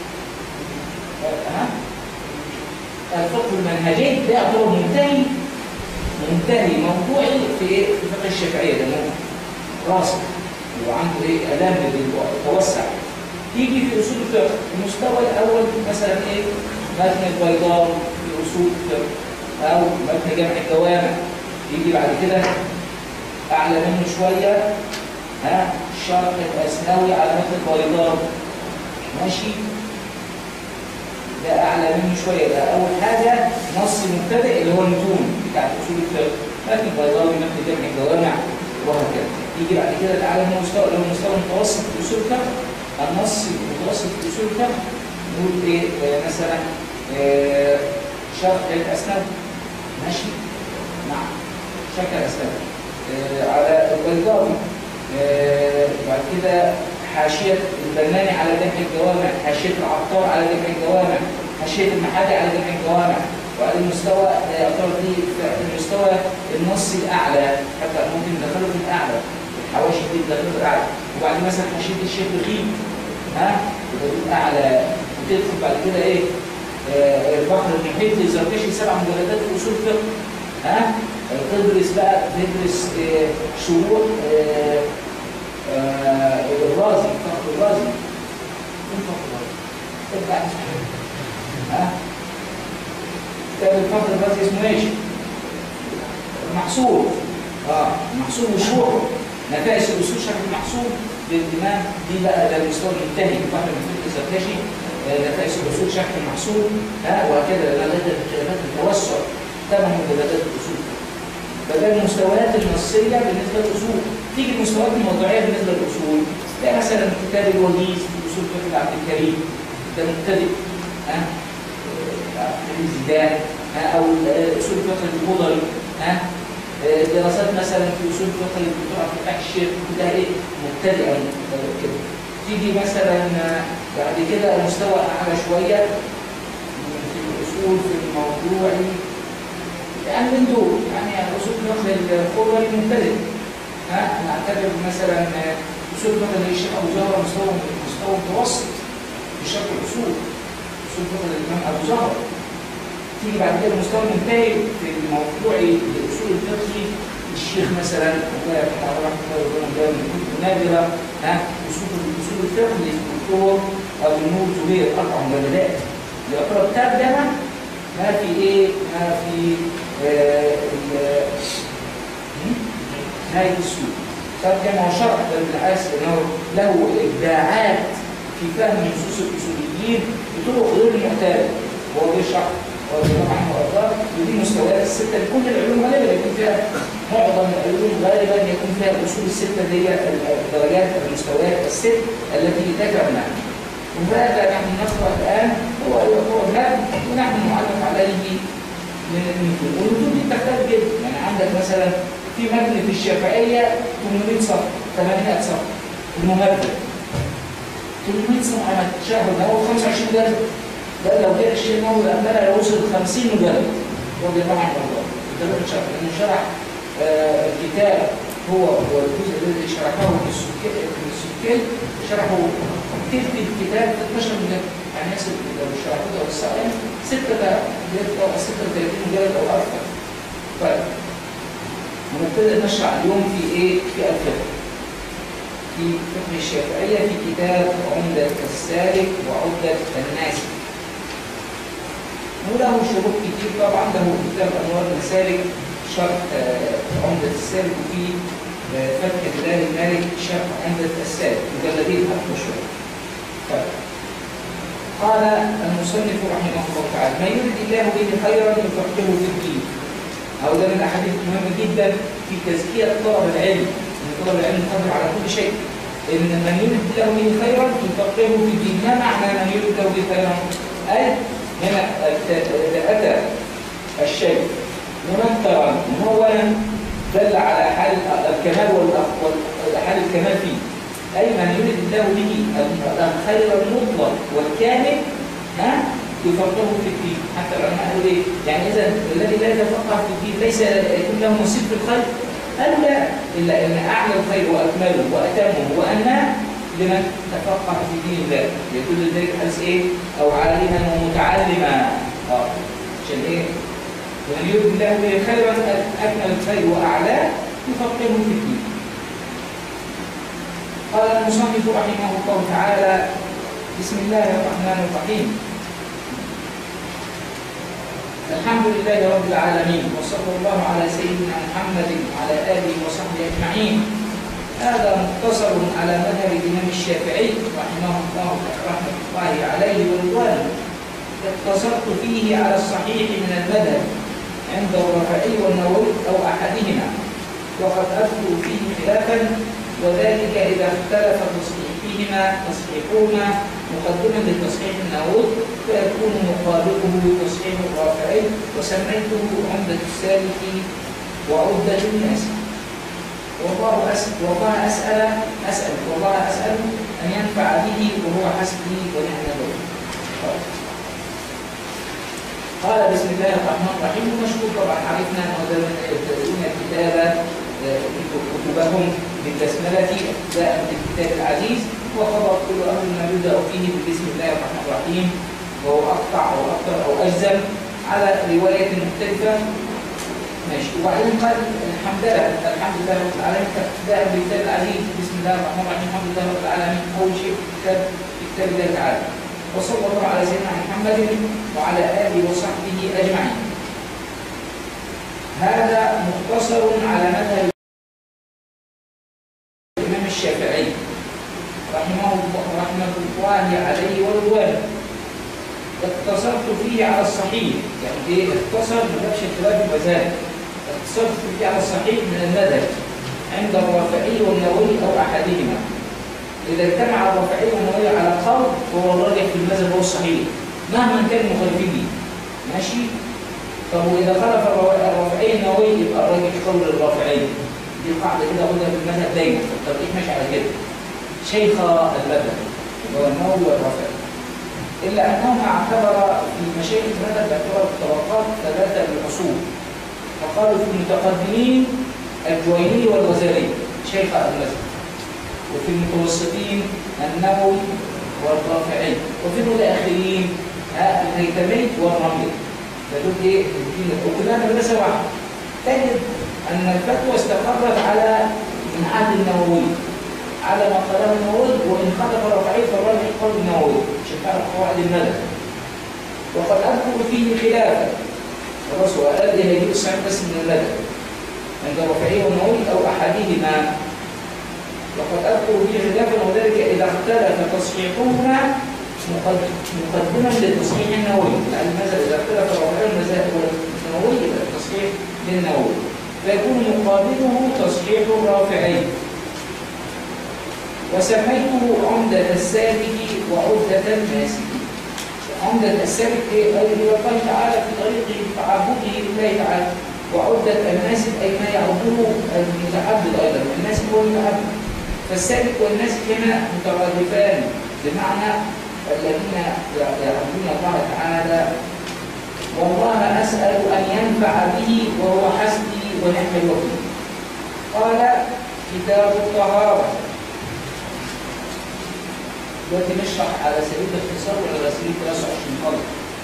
ها الفقه المنهجي ده يعتبر منتهي منتهي موضوعي في ايه في الفقه الشافعيه ده راسخ وعنده ايه الام توسع يجي في اصول الفقه المستوى الاول مثلا ايه متن البيضاوي في اصول الفقه او متن جمع الجوامع يجي بعد كده اعلى منه شويه ها شرح الاسنوي على متن البيضاوي ماشي ده اعلى منه شويه ده اول حاجه نص مبتدئ اللي هو المتون بتاع اصول الفقه متن البيضاوي متن جمع الجوامع وهكذا يجي بعد كده تعالى هو مستوى اللي هو مستوى متوسط في اصول الفقه النص المتوسط في اصول الفقه نقول ايه آه مثلا آه شرح الاسناد ماشي نعم شرح الاسناد آه على البيضاوي آه بعد كده حاشيه البناني على جمع الجوامع حاشيه العطار على جمع الجوامع حاشيه المحادي على جمع الجوامع وعلى المستوى يعتبر دي المستوى النصي الاعلى حتى ممكن ندخله في الاعلى الحواشي دي ندخله في الاعلى وبعدين مثلا حاشيه الشيخ بخيل ها يبقى دي الاعلى وتدخل بعد كده ايه آه، البحر المحيط للزركشي سبع مجلدات في اصول الفقه ها تدرس بقى تدرس آه، شروط آه، آه، الرازي فخر الرازي فين فخر الرازي؟ تبقى ها كتاب الفخر الرازي اسمه ايش؟ محصول اه محصول وشروحه نفائس الاصول شرح المحصول للامام دي بقى ده المستوى المنتهي البحر المحيط الزركشي آه، نفائس الاصول شرح المحصول ها وهكذا لغايه الكلمات التوسع ثمان مجلدات الاصول فده المستويات النصيه بالنسبه للاصول تيجي المستويات الموضوعيه بالنسبه للاصول تلاقي مثلا كتاب الوجيز في اصول فقه عبد الكريم ده مبتدئ ها آه، عبد الكريم زيدان ها او آه، اصول فقه الخضري ها آه، دراسات مثلا في اصول فقه الدكتور عبد الفتاح الشيخ ده ايه مبتدئا آه، كده تيجي مثلا آه، بعد كده مستوى اعلى شويه في الاصول في الموضوعي يعني من دول يعني اصول فقه الخضري مبتدئ ها نعتبر مثلا آه، اصول فقه الشيخ ابو زهره مستوى مستوى متوسط في شرح الاصول اصول فقه الامام ابو زهره تيجي بعد كده المستوى المنتهي في الموضوع الاصول الفقهي الشيخ مثلا الله يرحمه رحمه الله ويرحمه ده من كتب نادره ها اصول اصول الفقه للدكتور ابو نور زبير اربع مجلدات يقرا الكتاب ده ما في ايه؟ ما في آه ال- هم؟ نهايه السوق ترجمه وشرح ده بالعكس انه له ابداعات في فهم نصوص الاصوليين بطرق غير معتاده وهو بيشرح طبعا وارضاه ودي مستويات السته لكل العلوم غالبا يكون فيها معظم العلوم غالبا يكون فيها الاصول السته دي هي الدرجات المستويات الست التي ذكرناها وهذا نحن نقرا الان هو هو المتن ونحن نعلق عليه من المتون والمتون دي تختلف جدا يعني عندك مثلا في متن في الشافعيه 800 صفحه 800 صفحه المهذب 800 صفحه متن شهر ده هو 25 جلد ده لو جاء الشيء النووي أمبارح يوصل 50 مجلد رضي الله عنه وارضاه كتاب شرح لأنه شرح آه، الكتاب هو والجزء الذي شرحه في السكي في السكي شرحه تلت الكتاب في 12 مجلد يعني يصل لو شرحه ده والسائل 6 مجلد أو 36 مجلد أو أكثر طيب ونبتدئ نشرح اليوم في إيه؟ في الفقه في فقه الشافعية في كتاب عمدة السالك وعمدة الناسك وله شروط كتير طبعا له كتاب انوار المسالك شرح آه، عمدة السالك وفي آه، فتح هلال المالك شرح عمدة السالك مجلدين حتى شوية. طيب. قال المصنف رحمه الله تعالى ما يريد الله به خيرا يفقهه في الدين. أو ده من الأحاديث المهمة جدا في تزكية طلب العلم، إن طلب العلم قادر على كل شيء. إن من يريد الله به خيرا يفقهه في الدين، ما معنى من يريد الله به خيرا؟ أي هنا إذا أتى الشيء منكرا مهونا دل على حال الكمال وحال الكمال فيه أي من يريد الله به الخير المطلق والكامل ها يفقهه في الدين حتى العلماء قالوا ايه؟ يعني اذا الذي لا يتفقه في الدين ليس يكون له نصيب في الخير قالوا لا الا ان اعلى الخير واكمله واتمه وانه لمن تفقه في دين الله يدل ذلك حديث ايه او عالما ومتعلما اه عشان ايه ومن يريد الله به خيرا اكمل الخير واعلاه يفقهه في الدين قال المصنف رحمه الله تعالى بسم الله الرحمن الرحيم الحمد لله رب العالمين وصلى الله على سيدنا محمد وعلى اله وصحبه اجمعين هذا مختصر على مذهب الإمام الشافعي رحمه الله رحمة الله عليه ورضوانه اقتصرت فيه على الصحيح من المذهب عند الرافعي والنووي أو أحدهما وقد أذكر فيه خلافا وذلك إذا اختلف تصحيحهما تصحيحهما مقدما لتصحيح النووي فيكون مقابله تصحيح الرافعي وسميته عمدة السالك وعدة الناس والله أسأل والله أسأل أسأل والله أسأل أن ينفع به وهو حسبي ونعم الوكيل. قال بسم الله الرحمن الرحيم ومشكور طبعا عرفنا أنه دائما يبتدئون الكتاب كتبهم بالبسملة ابتداء بالكتاب العزيز وخبر كل أمر ما يبدأ فيه بسم الله الرحمن الرحيم وهو أقطع أو أكثر أو أجزم على رواية مختلفة ماشي وبعدين قال الحمد لله الحمد لله رب العالمين ابتداء بالكتاب العزيز بسم الله الرحمن الرحيم الحمد لله رب العالمين أول شيء في كتاب في كتاب الله تعالى وصلى الله على سيدنا محمد وعلى آله وصحبه أجمعين هذا مختصر على مذهب الإمام الشافعي رحمه الله رحمة الله عليه ورضوانه اقتصرت فيه على الصحيح يعني ايه اقتصر ما جابش اختلاف المذاهب اقتصرت فيه على الصحيح من المذهب عند الرافعي والنووي او احدهما اذا اجتمع الرافعي والنووي على قول فهو الراجح في المذهب هو الصحيح مهما كان المخالفين ليه ماشي طب واذا خالف الرافعي النووي يبقى الراجح قول الرافعي دي قاعده كده خدها في المذهب دايما فالترجيح ماشي على كده شيخ المذهب هو النووي والرافعي إلا أنه اعتبر في مشايخ المذهب باعتبار الطبقات ثلاثة للأصول فقالوا في المتقدمين الجويني والغزالي شيخ المذهب وفي المتوسطين النووي والرافعي وفي المتأخرين الهيثمي والرملي فدول ايه الدين وكلها مدرسة واحدة تجد أن الفتوى استقرت على من عهد النووي على ما قاله النووي وإن خالف الرافعي فالراجح قول النووي عشان تعرف قواعد المذهب وقد أذكر فيه خلافا خلاص هو قال لي هيجيب الصحيح بس من المذهب عند الرافعي والنووي أو أحدهما وقد أذكر فيه خلافا وذلك إذا اختلف تصحيحهما مقدما للتصحيح النووي لأن المذهب إذا اختلف الرافعي والنووي يبقى التصحيح للنووي فيكون مقابله تصحيح الرافعي وسميته عمدة السالك وعدة الناسك عمدة السالك أي إلى الله تعالى في طريق تعبده لله تعالى وعدة الناسك أي ما يعبده المتعبد أيضا الناسك هو المتعبد فالسالك والناسك هنا مترادفان بمعنى الذين يعبدون الله تعالى والله أسأل أن ينفع به وهو حسبي ونعم الوكيل قال كتاب الطهارة دلوقتي نشرح على سبيل الاختصار ولا على سبيل التوسع عشان نخلص؟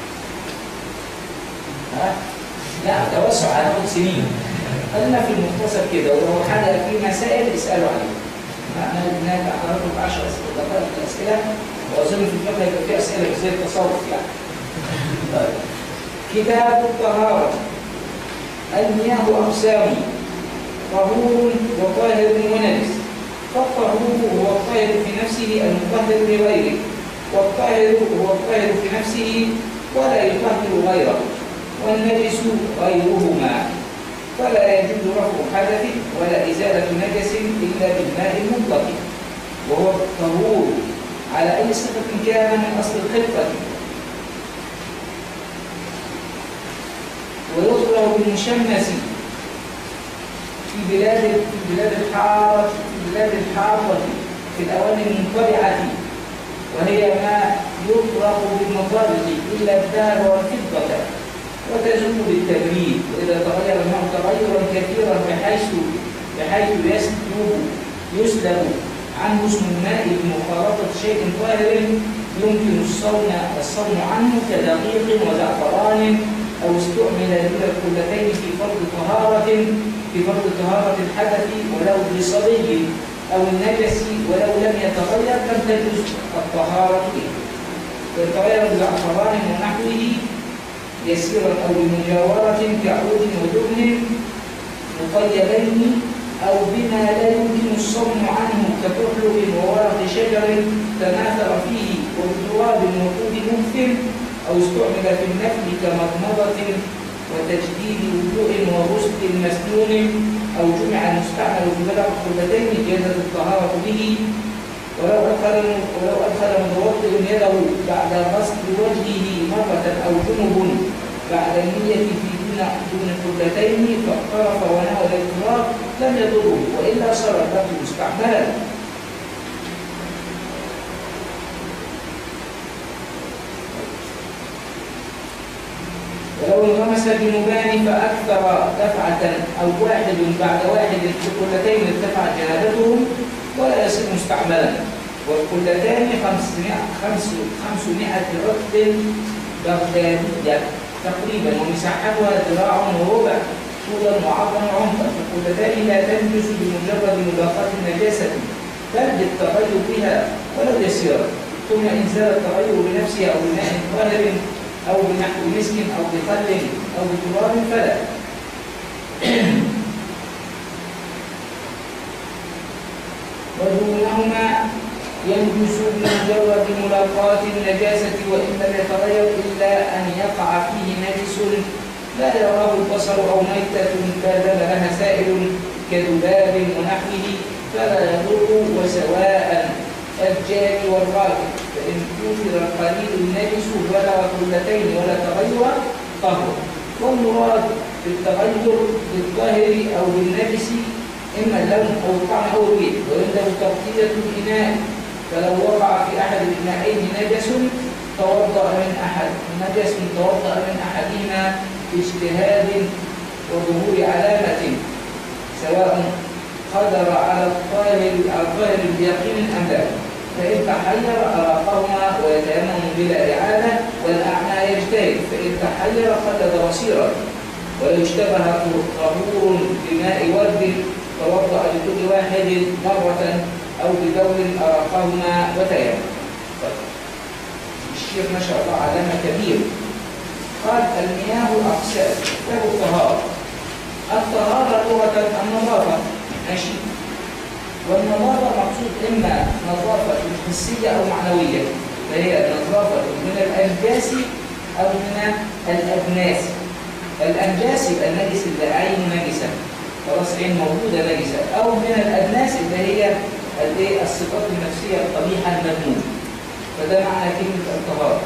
ها؟ لا توسع هناخد سنين خلينا في المختصر كده ولو حد في مسائل اسالوا عليها انا هناك حضرتك 10 اسئله دقائق الاسئله واظن في الفقه يبقى في اسئله زي التصوف يعني طيب كتاب الطهاره المياه اقسام طهور وطاهر ونجس فالطهور هو الطاهر في نفسه المطهر لغيره والطاهر هو الطاهر في نفسه ولا يطهر غيره والنجس غيرهما فلا يجوز رفع حدث ولا إزالة نجس إلا بالماء المطلق وهو الطهور على أي صفة كان من أصل الخلقة ويطلب بالمشمس في بلاد في بلاد الحارة في بلاد الحارة في الأواني المنقلعة وهي ما يطلق بالمطابق إلا الذهب والفضة وتزول بالتبريد وإذا تغير الماء تغيرا كثيرا بحيث بحيث يسلب يسلب عنه اسم الماء بمخالطة شيء طاهر يمكن الصون الصون عنه كدقيق وزعفران أو استعمل من القلتين في فرض طهارة في فرض طهارة الحدث ولو بصبي أو النجس ولو لم يتغير لم تجوز الطهارة به ويتغير بزعفران ونحوه يسيرا أو بمجاورة كعود ودهن مطيبين أو بما لا يمكن الصوم عنه ككحل وورق شجر تناثر فيه وبتراب وقود مكثر أو استعمل في النفل كمضمضة وتجديد وضوء وغسل مسنون أو جمع المستعمل في بلغ الخلتين جازت الطهارة به ولو أدخل ولو أدخل متوضئ يده بعد غسل وجهه مرة أو جنب بعد النية في دون دون القبلتين فاقترف ونوى الاضطراب لم يضره وإلا صار الرجل مستعملا ولو انغمس بمبان فأكثر دفعة أو واحد بعد واحد في القلتين ارتفعت جنابتهم ولا يصير مستعملا والقلتان 500 500 رطل بغدادية تقريبا ومساحتها ذراع وربع طولا وعرضا وعمقا فالقلتان لا تنجس بمجرد ملاقاة النجاسة بل بالتغير بها ولو يسيرا ثم إنزال التغير بنفسه أو بماء طاهر أو بنحو مسك أو بخل أو بتراب فلا ودونهما ينجس بمجرد ملاقاة النجاسة وإن لم يتغير إلا أن يقع فيه نجس لا يراه البصر أو ميتة كادم لها سائل كذباب ونحوه فلا يضر وسواء الجاري والراكب فإن كثر القليل النجس بلغ قلتين ولا تغير طهر والمراد بالتغير بالطاهر أو بالنجس إما اللون أو الطعم أو الريح وعنده تغطية الإناء فلو وقع في أحد الإناءين نجس توضأ من أحد نجس توضأ من أحدهما باجتهاد وظهور علامة سواء قدر على الطاهر على الطاهر بيقين أم لا فإن تحير أراقهما ويتيمم بلا إعادة والأعمى يجتهد فإن تحير قلد بصيرا ولو اشتبه طهور بماء ورد توضأ لكل واحد مرة أو بدور أراقهما وتيمم الشيخ ما شاء الله علامة كبير قال المياه أقسام له الطهارة الطهارة لغة النظافة ماشي والنظافة مقصود إما نظافة حسية أو معنوية فهي نظافة من الأنجاس أو من الأدناس الأنجاس يبقى النجس اللي عين نجسة خلاص عين موجودة نجسة أو من الأدناس اللي هي الايه الصفات النفسية القبيحة المذمومة فده معنى كلمة الطهارة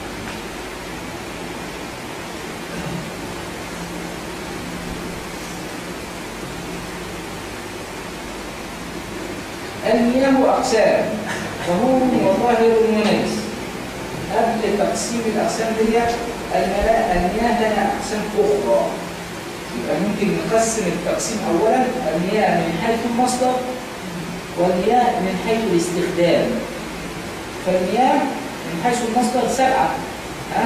المياه أقسام طهور وطاهر ونجس قبل تقسيم الأقسام دي الملاء المياه لها أقسام أخرى يبقى ممكن نقسم التقسيم أولا المياه من حيث المصدر والمياه من حيث الاستخدام فالمياه من حيث المصدر سبعة ها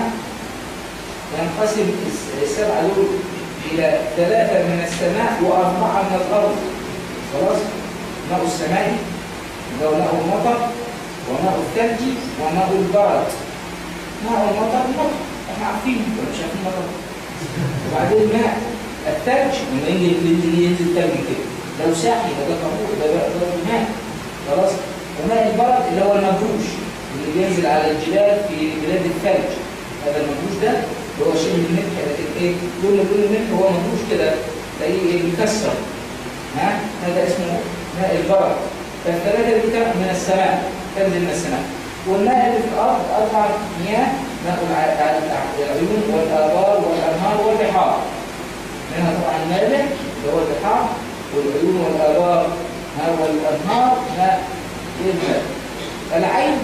ينقسم السبعة دول إلى ثلاثة من السماء وأربعة من الأرض خلاص ماء السماء اللي هو ماء المطر وماء الثلج وماء البرد ماء المطر المطر احنا عارفين ولا مش عارفين المطر وبعدين ماء الثلج لما يجي ينزل ينزل ثلج كده لو ساحي ده طهور ده ده ماء خلاص وماء البرد اللي هو المنفوش اللي بينزل على الجبال في بلاد الثلج هذا المنفوش ده اللي هو شبه الملح لكن ايه لون لون الملح هو منفوش كده تلاقيه بيكسر ها هذا اسمه ماء البرد فالثلاثة دي كانت من السماء تنزل من السماء والماء اللي في الأرض أربع مياه ماء العيون والآبار والأنهار والبحار منها طبعا المالح اللي هو البحار والعيون والآبار والأنهار ماء الماء العين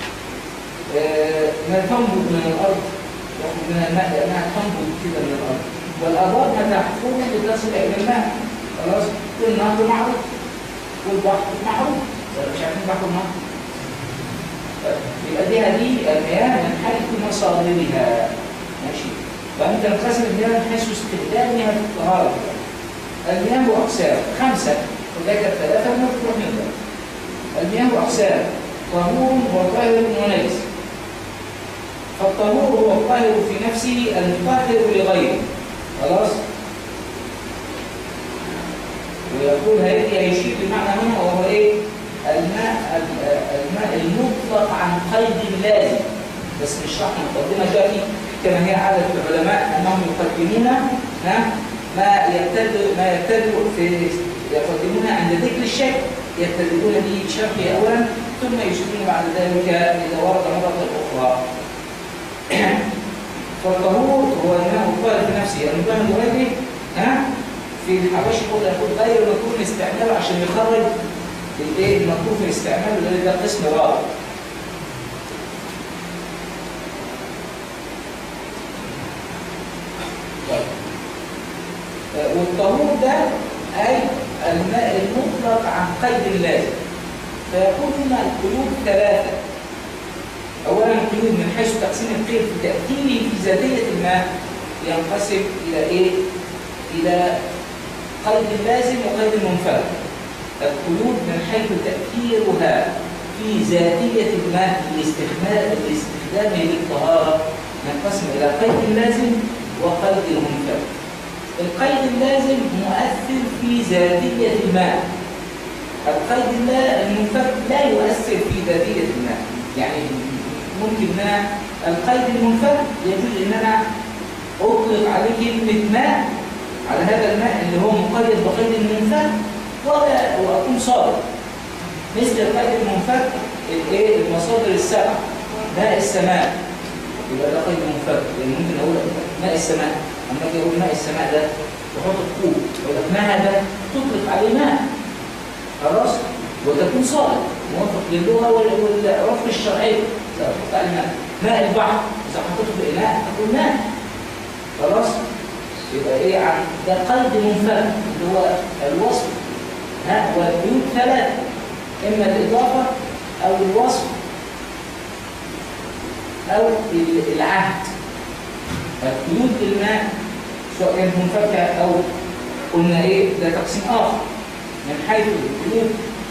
آه ما تنبت من الأرض من الماء لأنها تنبت كده من الأرض والآبار ما تحفظ بتصل إلى الماء خلاص النهر معروف والبحر معروف مش عارفين البحر معروف يبقى دي هذه المياه من حيث مصادرها ماشي وأنت تنقسم المياه من حيث استخدامها في الطهارة المياه أقسام خمسة وذكر ثلاثة ونذكر منها المياه أقسام طهور وطاهر ونجس فالطهور هو الطاهر في نفسه المطهر لغيره خلاص ويقول هذه يشير بمعنى هنا وهو ايه الماء الماء المطلق عن قيد لازم بس نشرح مقدمه دلوقتي كما هي عاده العلماء انهم يقدمون ها ما يبتدئ ما يبتدئ في يقدمون عند ذكر الشيء يبتدئون به بشرحه اولا ثم يشيرون بعد ذلك اذا ورد مره اخرى فالطهور هو الماء الطاهر في نفسه المطهر لغيره ها في الحواشي يقول يقول غير مطلوب استعماله عشان يخرج الايه المطلوب في استعماله لان ده قسم رابع والطهور ده اي الماء المطلق عن قيد اللازم فيكون هنا القيود ثلاثة أولا القيود من حيث تقسيم القيد في تأثيره في ذاتية الماء ينقسم إلى إيه؟ إلى قيد لازم وقيد منفرد القيود من حيث تأثيرها في ذاتية الماء لاستخدام لاستخدامه للطهارة ينقسم إلى قيد لازم وقيد منفرد القيد اللازم مؤثر في ذاتية الماء القيد المنفرد لا يؤثر في ذاتية الماء يعني ممكن ما القيد المنفرد يجوز ان انا اطلق عليه كلمة ماء على هذا الماء اللي هو مقيد بقيد المنفرد ولا واكون صادق مثل القيد المنفرد الايه المصادر السبع ماء السماء يبقى ده قيد منفرد يعني ممكن اقول ماء السماء اما اجي اقول ماء السماء ده تحط الكوب يقول لك ما هذا تطلق عليه ماء خلاص وتكون صادق موافق للغه والعرف الشرعي اذا تحط عليه ماء ماء البحر اذا حطيته في اناء تقول ماء خلاص يبقى ايه عن ده قيد منفرد اللي هو الوصف ها والقيود ثلاثه اما الاضافه او الوصف او العهد القيود الماء سواء كانت منفكه او قلنا ايه ده تقسيم اخر من حيث القيود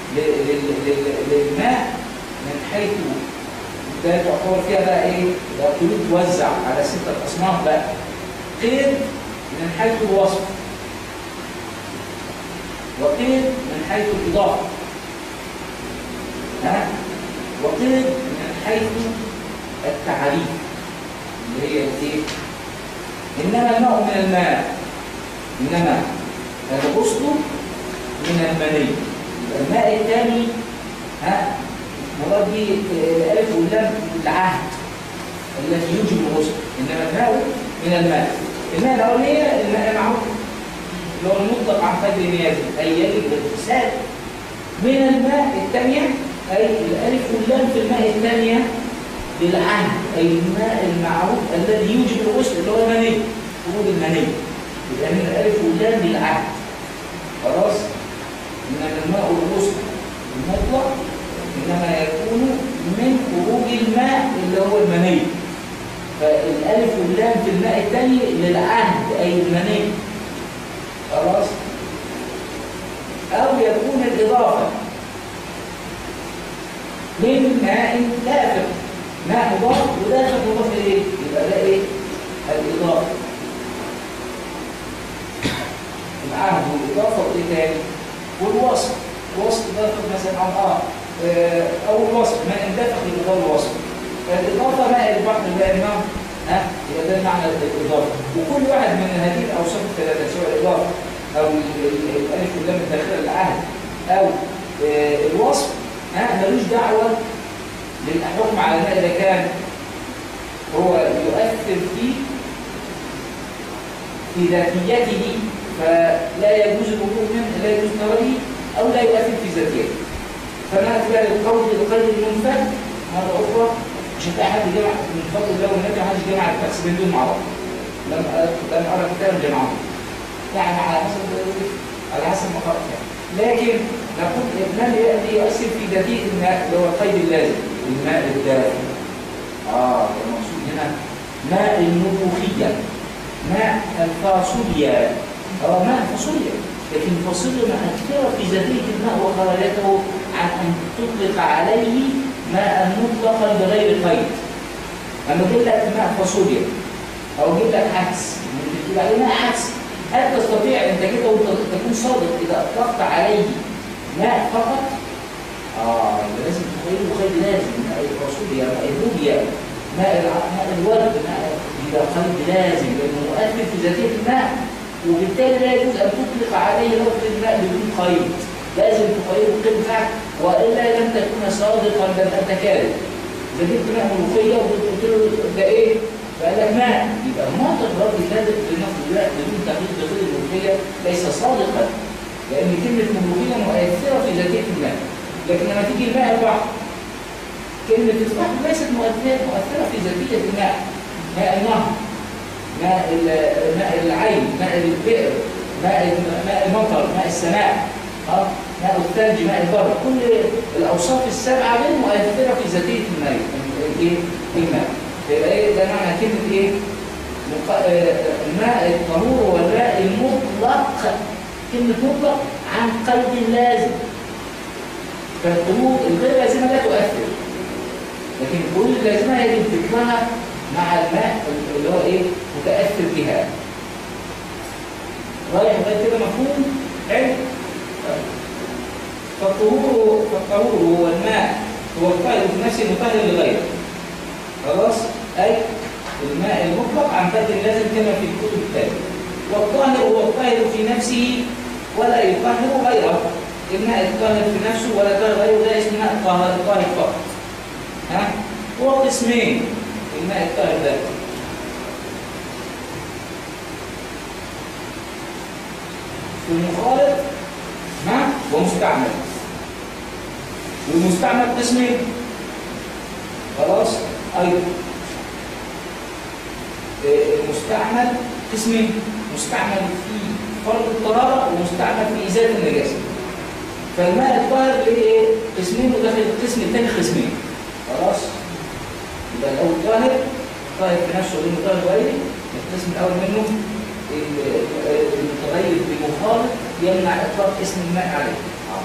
للماء من حيث ده تعتبر فيها بقى ايه ده قيود توزع على ستة اصناف بقى قيد من حيث الوصف وقيد من حيث الاضافه ها وقيد من حيث التعريف اللي هي ايه انما الماء من الماء انما الغسل من المني الماء الثاني ها مراد به الالف واللام العهد الذي يوجب الغسل انما الماء من الماء الماء الاوليه الماء المعروف اللي هو المطلق عن قدر نيازي اي يجب الاغتسال من الماء الثانيه اي الالف واللام في الماء الثانيه للعهد اي الماء المعروف الذي يوجب الغسل اللي هو المني خروج المني يبقى من الالف واللام للعهد خلاص انما الماء الغسل المطلق انما يكون من خروج الماء اللي هو المني فالالف واللام في الماء الثاني للعهد اي المني خلاص او يكون الاضافه من ماء دافئ ماء مضاف ودافئ مضاف اليه يبقى ده ايه الاضافه العهد والاضافه وايه تاني والوصف الوصف ده مثلا عن اه او الوصف ما اندفق بمقدار الوصف فالاضافه ماء البحر ده الماء ها يبقى ده معنى الاضافه وكل واحد من هذه الاوصاف الثلاثه سواء الاضافه او الالف واللام الداخله للعهد او الوصف ها ملوش دعوه للحكم على الماء اذا كان هو يؤثر في في ذاتيته فلا يجوز الوقوع منه لا يجوز نظره او لا يؤثر في ذاتيته فما تبقى القول القيد المنفرد مرة أخرى مش هتلاقي حد جمع من فضل الله والنبي حد جمع التقسيمين دول مع بعض لم لم أرى كتابا جمعهم يعني على حسب على حسب ما قرأت يعني لكن نقول لم يأتي يؤثر في ذاتية الماء اللي هو القيد اللازم الماء الدافئ اه المقصود هنا ماء الملوخية ماء الفاصوليا اه ماء الفاصوليا لكن الفاصوليا مؤثرة في ذاتية الماء وخرجته عن أن تطلق عليه ماء مطلقا بغير قيد لما اجيب لك ماء فاصوليا او اجيب لك عدس ممكن تقول عليه ماء عدس هل تستطيع انت كده وانت تكون صادق اذا اطلقت عليه ماء فقط اه يبقى لازم تخيل قيد لازم ماء الفاصوليا ماء اللوبيا ماء ماء الورد ماء يبقى قيد لازم لانه مؤثر في ذاتيه الماء وبالتالي لا يجوز ان تطلق عليه لفظ الماء بدون قيد لازم تقيد القيد بتاعك والا لم تكون صادقا بل انت كاذب اذا جبت ماء ملوخيه وقلت له ده ايه؟ فقال لك ماء يبقى منطق رد كاذب بنفس الوقت بدون تقييد بقيد الملوخيه ليس صادقا لان كلمه ملوخيه مؤثره في ذاتيه الماء لكن لما تيجي الماء البحر كلمه البحر ليست مؤثره مؤثره في ذاتيه الماء ماء النهر ماء ماء العين ماء البئر ماء ماء المطر ماء السماء اه ماء الثلج ماء البرد كل الاوصاف السبعه غير مؤثره في ذاتيه الماء الايه الماء يبقى ايه ده معنى كلمه ايه مق- آه، الماء الطهور هو الماء المطلق كلمه مطلق عن قيد لازم فالقيود الغير لازمه لا تؤثر لكن القيود اللازمه يجب ذكرها مع الماء اللي هو ايه متاثر بها رايح لغايه كده مفهوم حلو طيب. فالطهور فالطهور هو الماء هو الطاهر في نفسه مطهر لغيره خلاص اي الماء المطلق عن قدر اللازم كما في الكتب التالية والطاهر هو الطاهر في نفسه ولا يطهر غيره الماء الطاهر في نفسه ولا طاهر غيره ده اسمه ماء طاهر طاهر فقط ها هو قسمين الماء الطاهر ده في المخالط ها ومستعمل والمستعمل قسمين خلاص ايضا آه، المستعمل قسمين مستعمل في فرض الطهاره ومستعمل في ازاله النجاسه فالماء الطاهر ليه ايه قسمين وداخل القسم الثاني قسمين خلاص يبقى الاول طاهر طاهر في نفسه غير طاهر غيري القسم الاول منه ال- المتغير بمخالط يمنع اطلاق اسم الماء عليه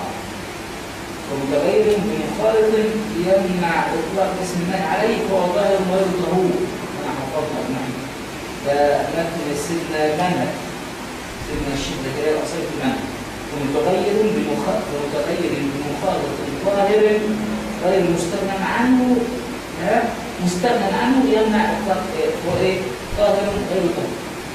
ومتغير بمخالط يمنع اطلاق اسم الماء عليه فهو ظاهر غير طهور انا حفظنا نحن ده متن سيدنا منهج سيدنا الشيخ زكريا الاصيل في المنهج ومتغير بمخالط ومتغير بمخالط ظاهر غير مستغنى عنه ها مستغنى عنه يمنع اطلاق إيه؟ هو ايه ظاهر غير طهور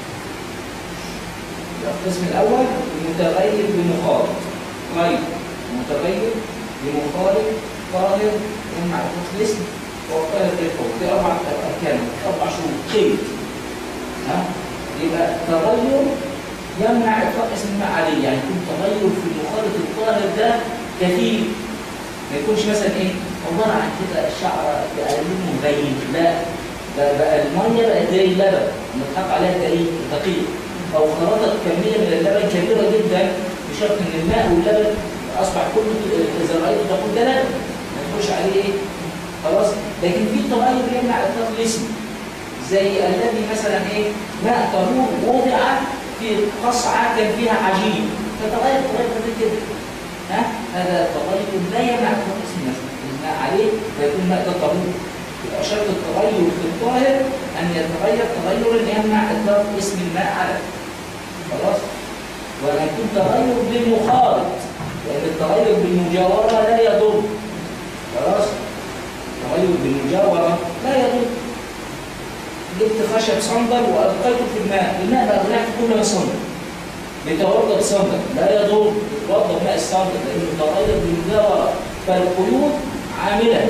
القسم الأول المتغير بمخالط طيب متغير بمخالط طاهر يمنع إطلاق الاسم هو طاهر غير طاهر دي أربع أركان أربع شروط قيد ها يبقى تغير يمنع إطلاق اسم الماء عليه يعني يكون تغير في المخالط الطاهر ده كثير ما يكونش مثلا ايه عباره عن كده الشعر بقى لونه مبين لا ده بقى الميه بقت زي اللبن متحط عليها دقيق دقيق او خلطت كميه من اللبن كبيره جدا بشرط ان الماء واللبن اصبح كل اذا رايته تقول ده لبن ما تخش عليه ايه خلاص لكن في تغير يمنع اطلاق الاسم زي الذي مثلا ايه ماء طهور وضع في قصعه كان فيها عجين فتغير تغير خفيف كده ها هذا تغير لا يمنع اطلاق اسم مثلا الماء عليه فيكون ماء ده طهور يبقى شرط التغير في الطاهر ان يتغير تغيرا يمنع اطلاق اسم الماء عليه خلاص ولا يكون تغير بالمخالط لان التغير بالمجاوره لا يضر خلاص التغير بالمجاوره لا يضر جبت خشب صندل والقيته في الماء الماء بقى طلعت كله صندل بيتوضا بصندل لا يضر يتوضا بماء الصندل لانه تغير بالمجاوره فالقيود عامله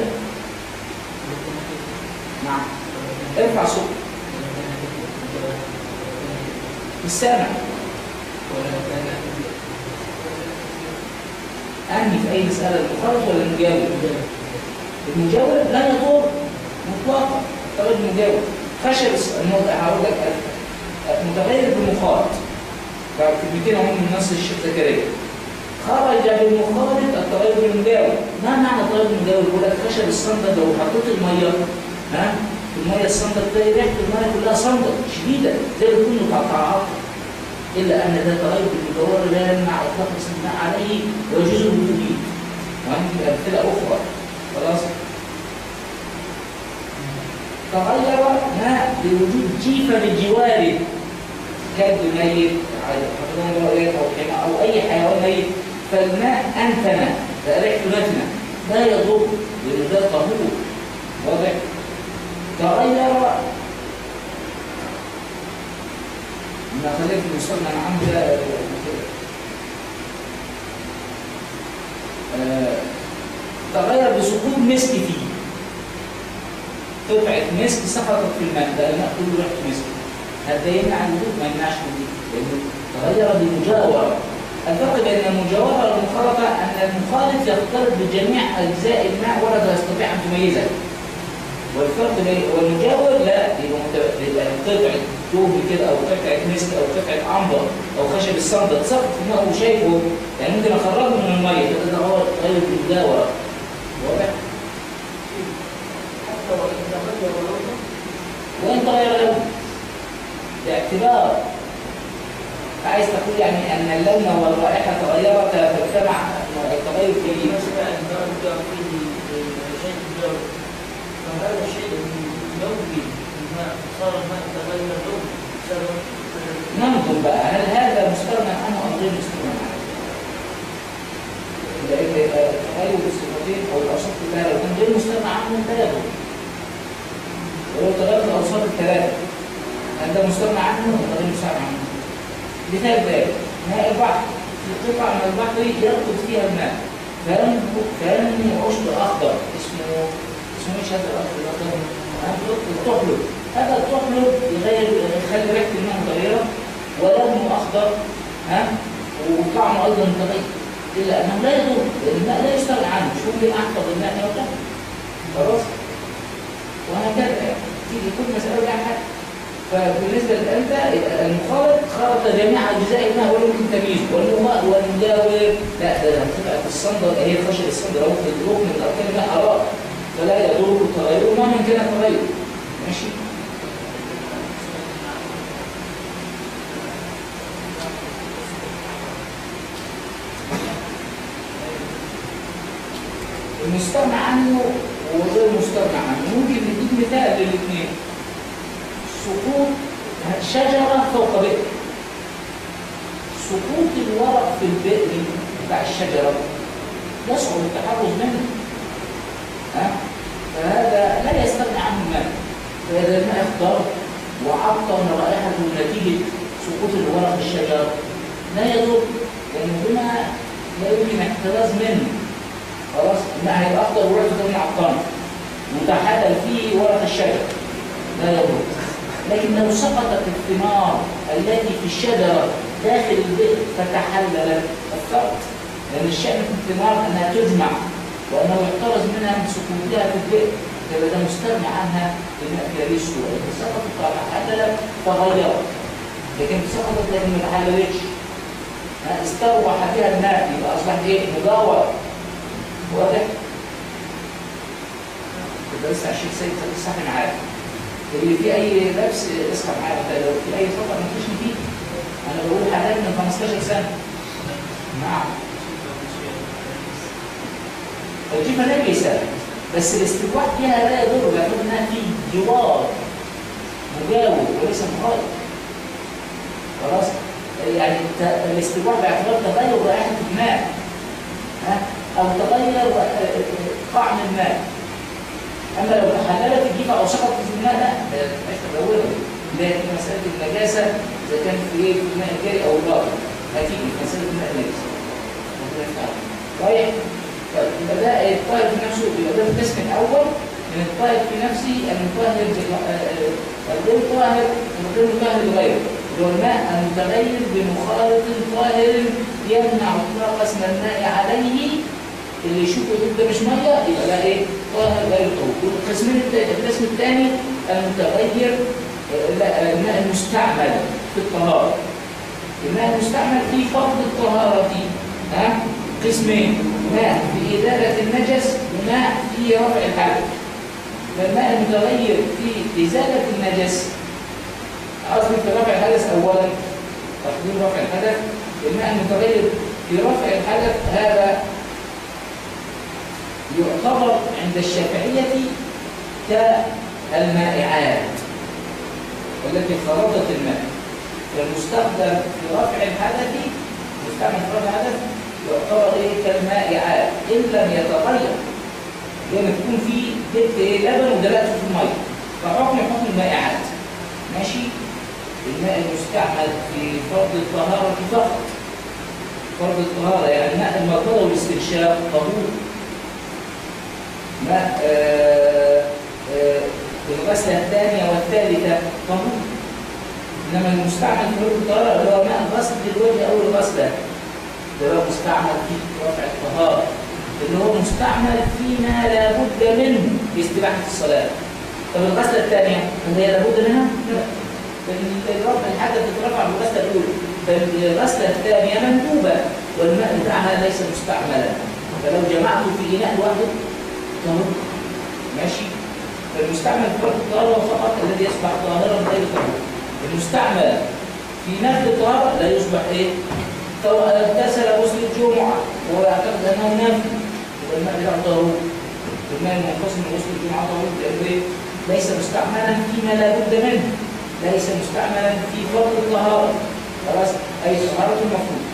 نعم ارفع صوتك السامع أنهي في أي مسألة المخالط ولا المجاور؟ المجاور لا يضر مطلقا طب المجاور خشب النقطة هقول لك متغير بالمخالط فكلمتين هم من نص الشيخ زكريا خرج بالمخالط التغير بالمجاور ما معنى التغير بالمجاور؟ بيقول لك خشب الصندل لو حطيت المية ها المية الصندل تلاقي ريحة المية كلها صندل شديدة زي ما تكون مقطعات إلا أن ده تغير بالمجاور لا يمنع إطلاق اسم الماء عليه ويجوز الوجود به وهنجيب أمثلة أخرى خلاص تغير ماء بوجود جيفة بجواره كلب ميت حفظنا رؤيات أو حمى أو أي حيوان ميت فالماء أنتن ريحته نتنة لا يضر لأن ده طهور واضح تغير ما خليك وصلنا عنه ده آه، تغير بسقوط مسك فيه قطعة مسك سقطت في الماء ده الماء كله ريحته مسك هذا يمنع الوجود ما يمنعش الوجود لأنه تغير بمجاورة الفرق بين المجاورة والمخالطة أن المخالط يختلط بجميع أجزاء الماء ولا يستطيع أن تميزه والفرق بين والمجاور لا يبقى مت- يبقى قطعه توب كده او قطعه مسك او قطعه عنبر او خشب الصندة سقط في الماء وشايفه يعني ممكن اخرجه من الميه كده ده هو غير المجاوره واضح؟ حتى وإن تغير لونه وين تغير اللون؟ باعتبار عايز تقول يعني ان اللون والرائحه تغيرتا فاجتمع التغير في مثلا درجة فيه شيء الجو فهذا الشيء يوجد الماء صار الماء تغير لونه بسبب ننظر بقى هل هذا مستغنى عنه ام غير مستغنى عنه؟ لان التغير الصفتين او الاوصاف كلها لو كان غير مستغنى عنه لا يضر ولو تغيرت الاوصاف الثلاثه هل ده مستغنى عنه ولا غير مستغنى عنه؟ مثال ذلك ماء البحر في قطعه من البحر يركض فيها الماء فينمو فينمو عشب اخضر اسمه اسمه ايش هذا الاخضر الاخضر؟ الطحلب هذا الطحلب يغير يخلي ريحه الماء متغيره ولونه اخضر ها وطعمه ايضا متغير الا انه لا يضر لان الماء لا يستغنى عنه شو اللي احفظ الماء لو كان خلاص وهكذا يعني تيجي كل مساله لها حل فبالنسبه لانت المخالط خلط جميع اجزاء الماء ولا يمكن تمييزه والماء والمجاور لا ده طلعت الصندة هي خشب الصندة ركن ركن من اركان الماء اراد فلا يضر تغيره مهما كان التغير ماشي المستغنى عنه وغير مستغنى عنه ممكن نديك مثال للاثنين سقوط شجرة فوق بئر سقوط الورق في البئر بتاع الشجرة يصعب التحرز منه ها؟ فهذا لا يستغني عنه الماء فإذا الماء اخضر وعطر رائحته نتيجة سقوط الورق في الشجرة لا يضر لأن هنا لا يمكن احتراز منه خلاص الماء هيبقى اخضر وريحته كمان عطران متحلل فيه ورق الشجر لا يضر لكن لو سقطت الثمار التي في الشجرة داخل البئر فتحللت الفرق لأن الشأن في الثمار أنها تجمع وأنه يحترز منها من سقوطها في البئر فإذا ده مستغني عنها الماء كريسه وإذا سقطت فتحللت تغيرت لكن سقطت لكن ما تحللتش ها، استروح بها الماء يبقى أصبحت إيه مجاور واضح؟ يبقى لسه الشيخ سيد صح معاك اللي فيه اي لبس اصحى معايا حتى لو في اي خطا ما تخش فيه انا بقول حالات من 15 سنه نعم الجيفه نجسه بس الاستبواح فيها لا يضر باعتبار انها في جوار مجاور وليس مخالف خلاص يعني الت- الاستبواح باعتبار تغير رائحه الماء ها او تغير آه، طعم الماء اما لو تحللت الجيفه او سقطت في الماء لا ده مش تدوره ده في مساله النجاسه اذا كان في ايه في الماء الجاري او الباطن هتيجي في مساله الماء النجس ربنا يفتح. طيب طيب يبقى ده الطائر في نفسه يبقى ده القسم الاول من الطائر في نفسه المطهر بال- آه، آه، الغير طاهر الغير مطهر لغيره اللي هو الماء المتغير بمخالط طاهر يمنع اطلاق اسم الماء عليه اللي يشوفه يقول ده مش ميه يبقى ده ايه؟ طاهر غير طهور والقسمين التا- القسم الثاني المتغير آه، لا الماء المستعمل في الطهاره الماء المستعمل في فرض الطهاره ها قسمين ماء في ازاله النجس وماء في رفع الحدث فالماء المتغير في ازاله النجس قصدي في رفع الحدث اولا تقديم رفع الحدث الماء المتغير في رفع الحدث هذا يعتبر عند الشافعية كالمائعات التي خرجت الماء والمستخدم في رفع الحدث مستعمل في رفع الحدث يعتبر ايه كالمائعات ان لم يتغير لما تكون في جبت ايه لبن ودلقته في الميه فحكم حكم المائعات ماشي الماء المستعمل في فرض الطهارة فقط فرض الطهارة يعني ماء المرضى والاستنشاق طهور ماء آه، آه، الغسلة الثانية والثالثة طهور إنما المستعمل في فرض الطهارة اللي هو ماء غسل الوجه أو الغسلة ده هو مستعمل في رفع الطهارة اللي هو مستعمل فيما لا بد منه لاستباحة الصلاة طب الغسله الثانيه هل هي لابد منها؟ لا الرفع الحاجه بتترفع بالغسله الاولى فالغسله الثانيه مندوبه والماء بتاعها ليس مستعملا فلو جمعته في اناء واحد طهور ماشي فالمستعمل في وقت الطهاره فقط الذي يصبح طاهرا غير طهور المستعمل في نفل الطهاره لا يصبح ايه؟ طب اغتسل غسل الجمعه ويعتقد انه نفل يبقى الماء بتاعه طهور الماء المنقسم من غسل الجمعه طهور لانه ايه؟ ليس مستعملا فيما لا بد منه ليس مستعملا في فرض الطهاره خلاص اي طهاره المفروض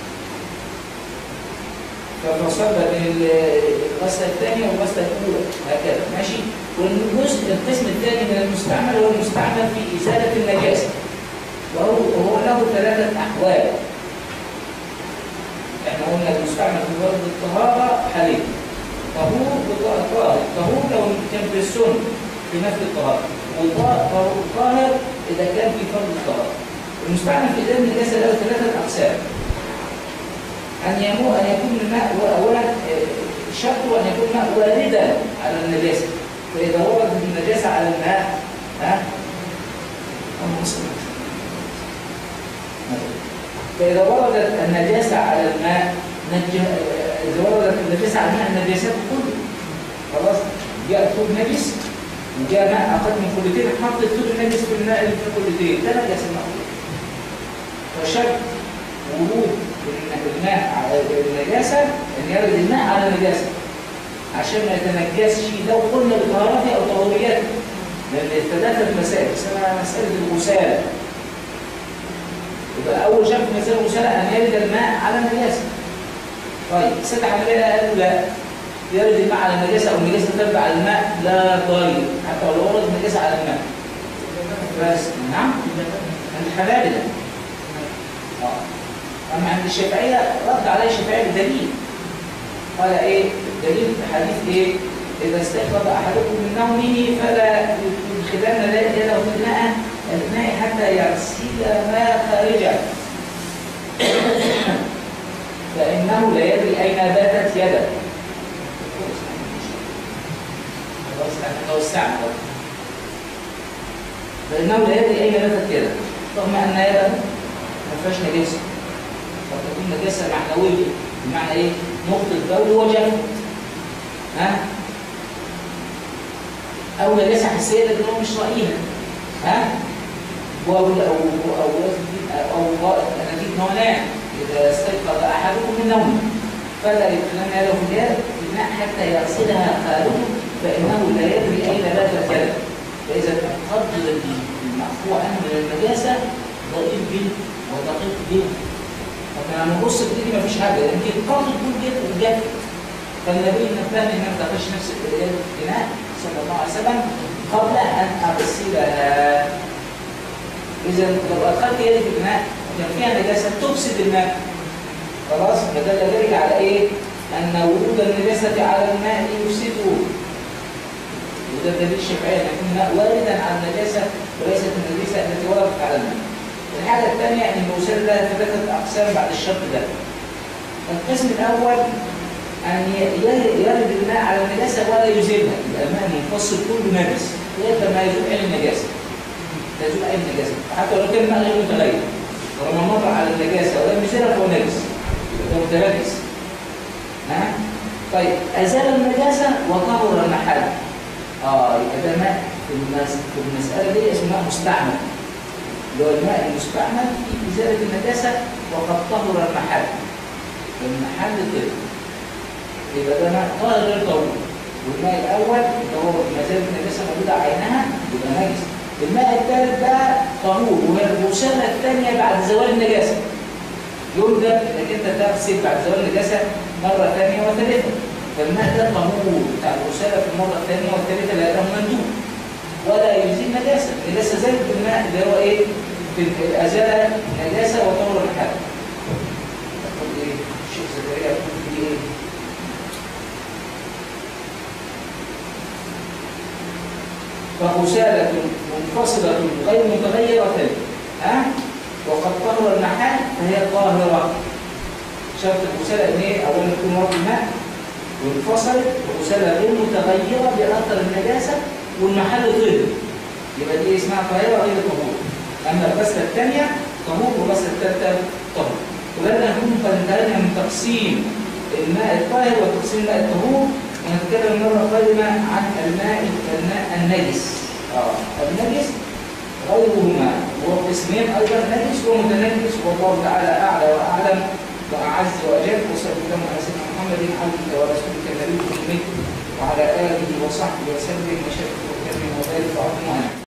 ففصلنا بين الغسله الثانيه والغسله الاولى هكذا ماشي والجزء القسم الثاني من المستعمل هو المستعمل في ازاله النجاسه وهو وهو له ثلاثه احوال احنا قلنا المستعمل في فرض الطهاره حالين طهور وطاهر طهور لو كان في السنه في نفس الطهاره وطاهر اذا كان في فرض الطهاره المستعمل في ازاله النجاسه له ثلاثه اقسام أن يمو أن يكون الماء أولا شرطه أن يكون الماء واردا على النجاسة فإذا وردت النجاسة على الماء ها فإذا وردت النجاسة على الماء نج... إذا وردت النجاسة على الماء النجاسات كله خلاص جاء ثوب نجس وجاء ماء أقل من كلتين حط الثوب النجس في الماء اللي في كلتين ده نجس الماء وشرط ورود الماء على النجاسة أن يرد الماء على النجاسة عشان ما يتنجسش لو قلنا بطهارته أو طهوريته لأن الثلاثة مسائل اسمها مسألة الغسالة يبقى أول شرط في مسألة الغسالة أن يرد الماء على النجاسة طيب السيدة حنبية قالوا لا يرد الماء على النجاسة أو النجاسة ترد على الماء لا ضير حتى لو ورد النجاسة على الماء بس نعم الحنابلة اه أما عند الشافعية رد عليه الشافعية بدليل قال إيه؟ دليل في حديث إيه؟ إذا استيقظ أحدكم من نومه فلا يدخلن يده في الماء الماء حتى يغسل ما خارجه فإنه لا يدري أين باتت يده خلاص احنا توسعنا فإنه لا يدري أين باتت يده رغم أن يده ما فيهاش نجاسة قد تكون نجاسة معنوية بمعنى ايه؟ نقطة بول وجف ها؟ أو نجاسة حسية لكن هو مش رأيها ها؟ بول أو أو أو أو أنابيب نونان إذا استيقظ أحدكم من نومه فلا يدخلن يده في اليد الماء حتى يغسلها خالده فإنه لا يدري أين باتت يده فإذا القدر المعفو عنه من النجاسة ضئيل جدا ودقيق جدا لكن لما نبص في مفيش حاجه يمكن قبل تكون جت وجت فالنبي نبهني ان انت تخش نفس الاناء صلى الله عليه وسلم قبل ان اغسلها اذا لو ادخلت يدي في الاناء كان فيها نجاسه تفسد الماء خلاص فدل ذلك على ايه؟ ان ورود النجاسه على الماء يفسده وده دليل الشافعيه ان يكون الماء واردا على النجاسه وليست النجاسه التي وردت على الماء الحاجة الثانية أن الموسل لها ثلاثة أقسام بعد الشرط ده. القسم الأول أن يرد الماء على النجاسة ولا يزيلها، يبقى الماء منفصل كله نجس، لغاية ما يزول أي النجاسة. يزول أي النجاسة، حتى لو كان الماء غير متغير. ولما مر على النجاسة ولم يزيلها فهو نجس. يبقى هو متنجس. ها؟ طيب أزال النجاسة وطهر المحل. آه يبقى ده ماء في المسألة دي اسمه مستعمل. اللي هو الماء المستعمل في إزالة النجاسة وقد طهر المحل المحل طهر يبقى ده ماء طاهر غير طهور والماء الأول اللي هو ما زالت النجاسة موجودة عينها يبقى نجس الماء الثالث ده طهور وهي الغسالة الثانية بعد زوال النجاسة يندب انك انت تغسل بعد زوال النجاسة مرة ثانية وثالثة فالماء ده طهور بتاع الغسالة في المرة الثانية والثالثة لأنه مندوب ولا يزيل نجاسة النجاسة زالت بالماء اللي هو ايه في أزال نجاسة وطهر الحال يقول ايه الشيخ زكريا يقول في ايه فغسالة منفصلة غير متغيرة ها وقد طهر المحل فهي طاهرة شرط الغسالة ان ايه اولا يكون ورد الماء وانفصلت وغسالة غير متغيرة بأثر النجاسة والمحل طهر يبقى دي اسمها طاهره غير طهور اما الغسله الثانيه طهور والغسله الثالثه طهور ولذا نكون قد انتهينا من تقسيم الماء الطاهر وتقسيم الماء الطهور ونتكلم مره قادمه عن الماء الماء النجس اه النجس غيرهما وهو قسمين ايضا نجس ومتنجس والله تعالى اعلى واعلم واعز واجل وصلى الله على سيدنا محمد عبدك ورسولك النبي الامي وعلى اله وصحبه وسلم وشرف وكرم وبارك وعظم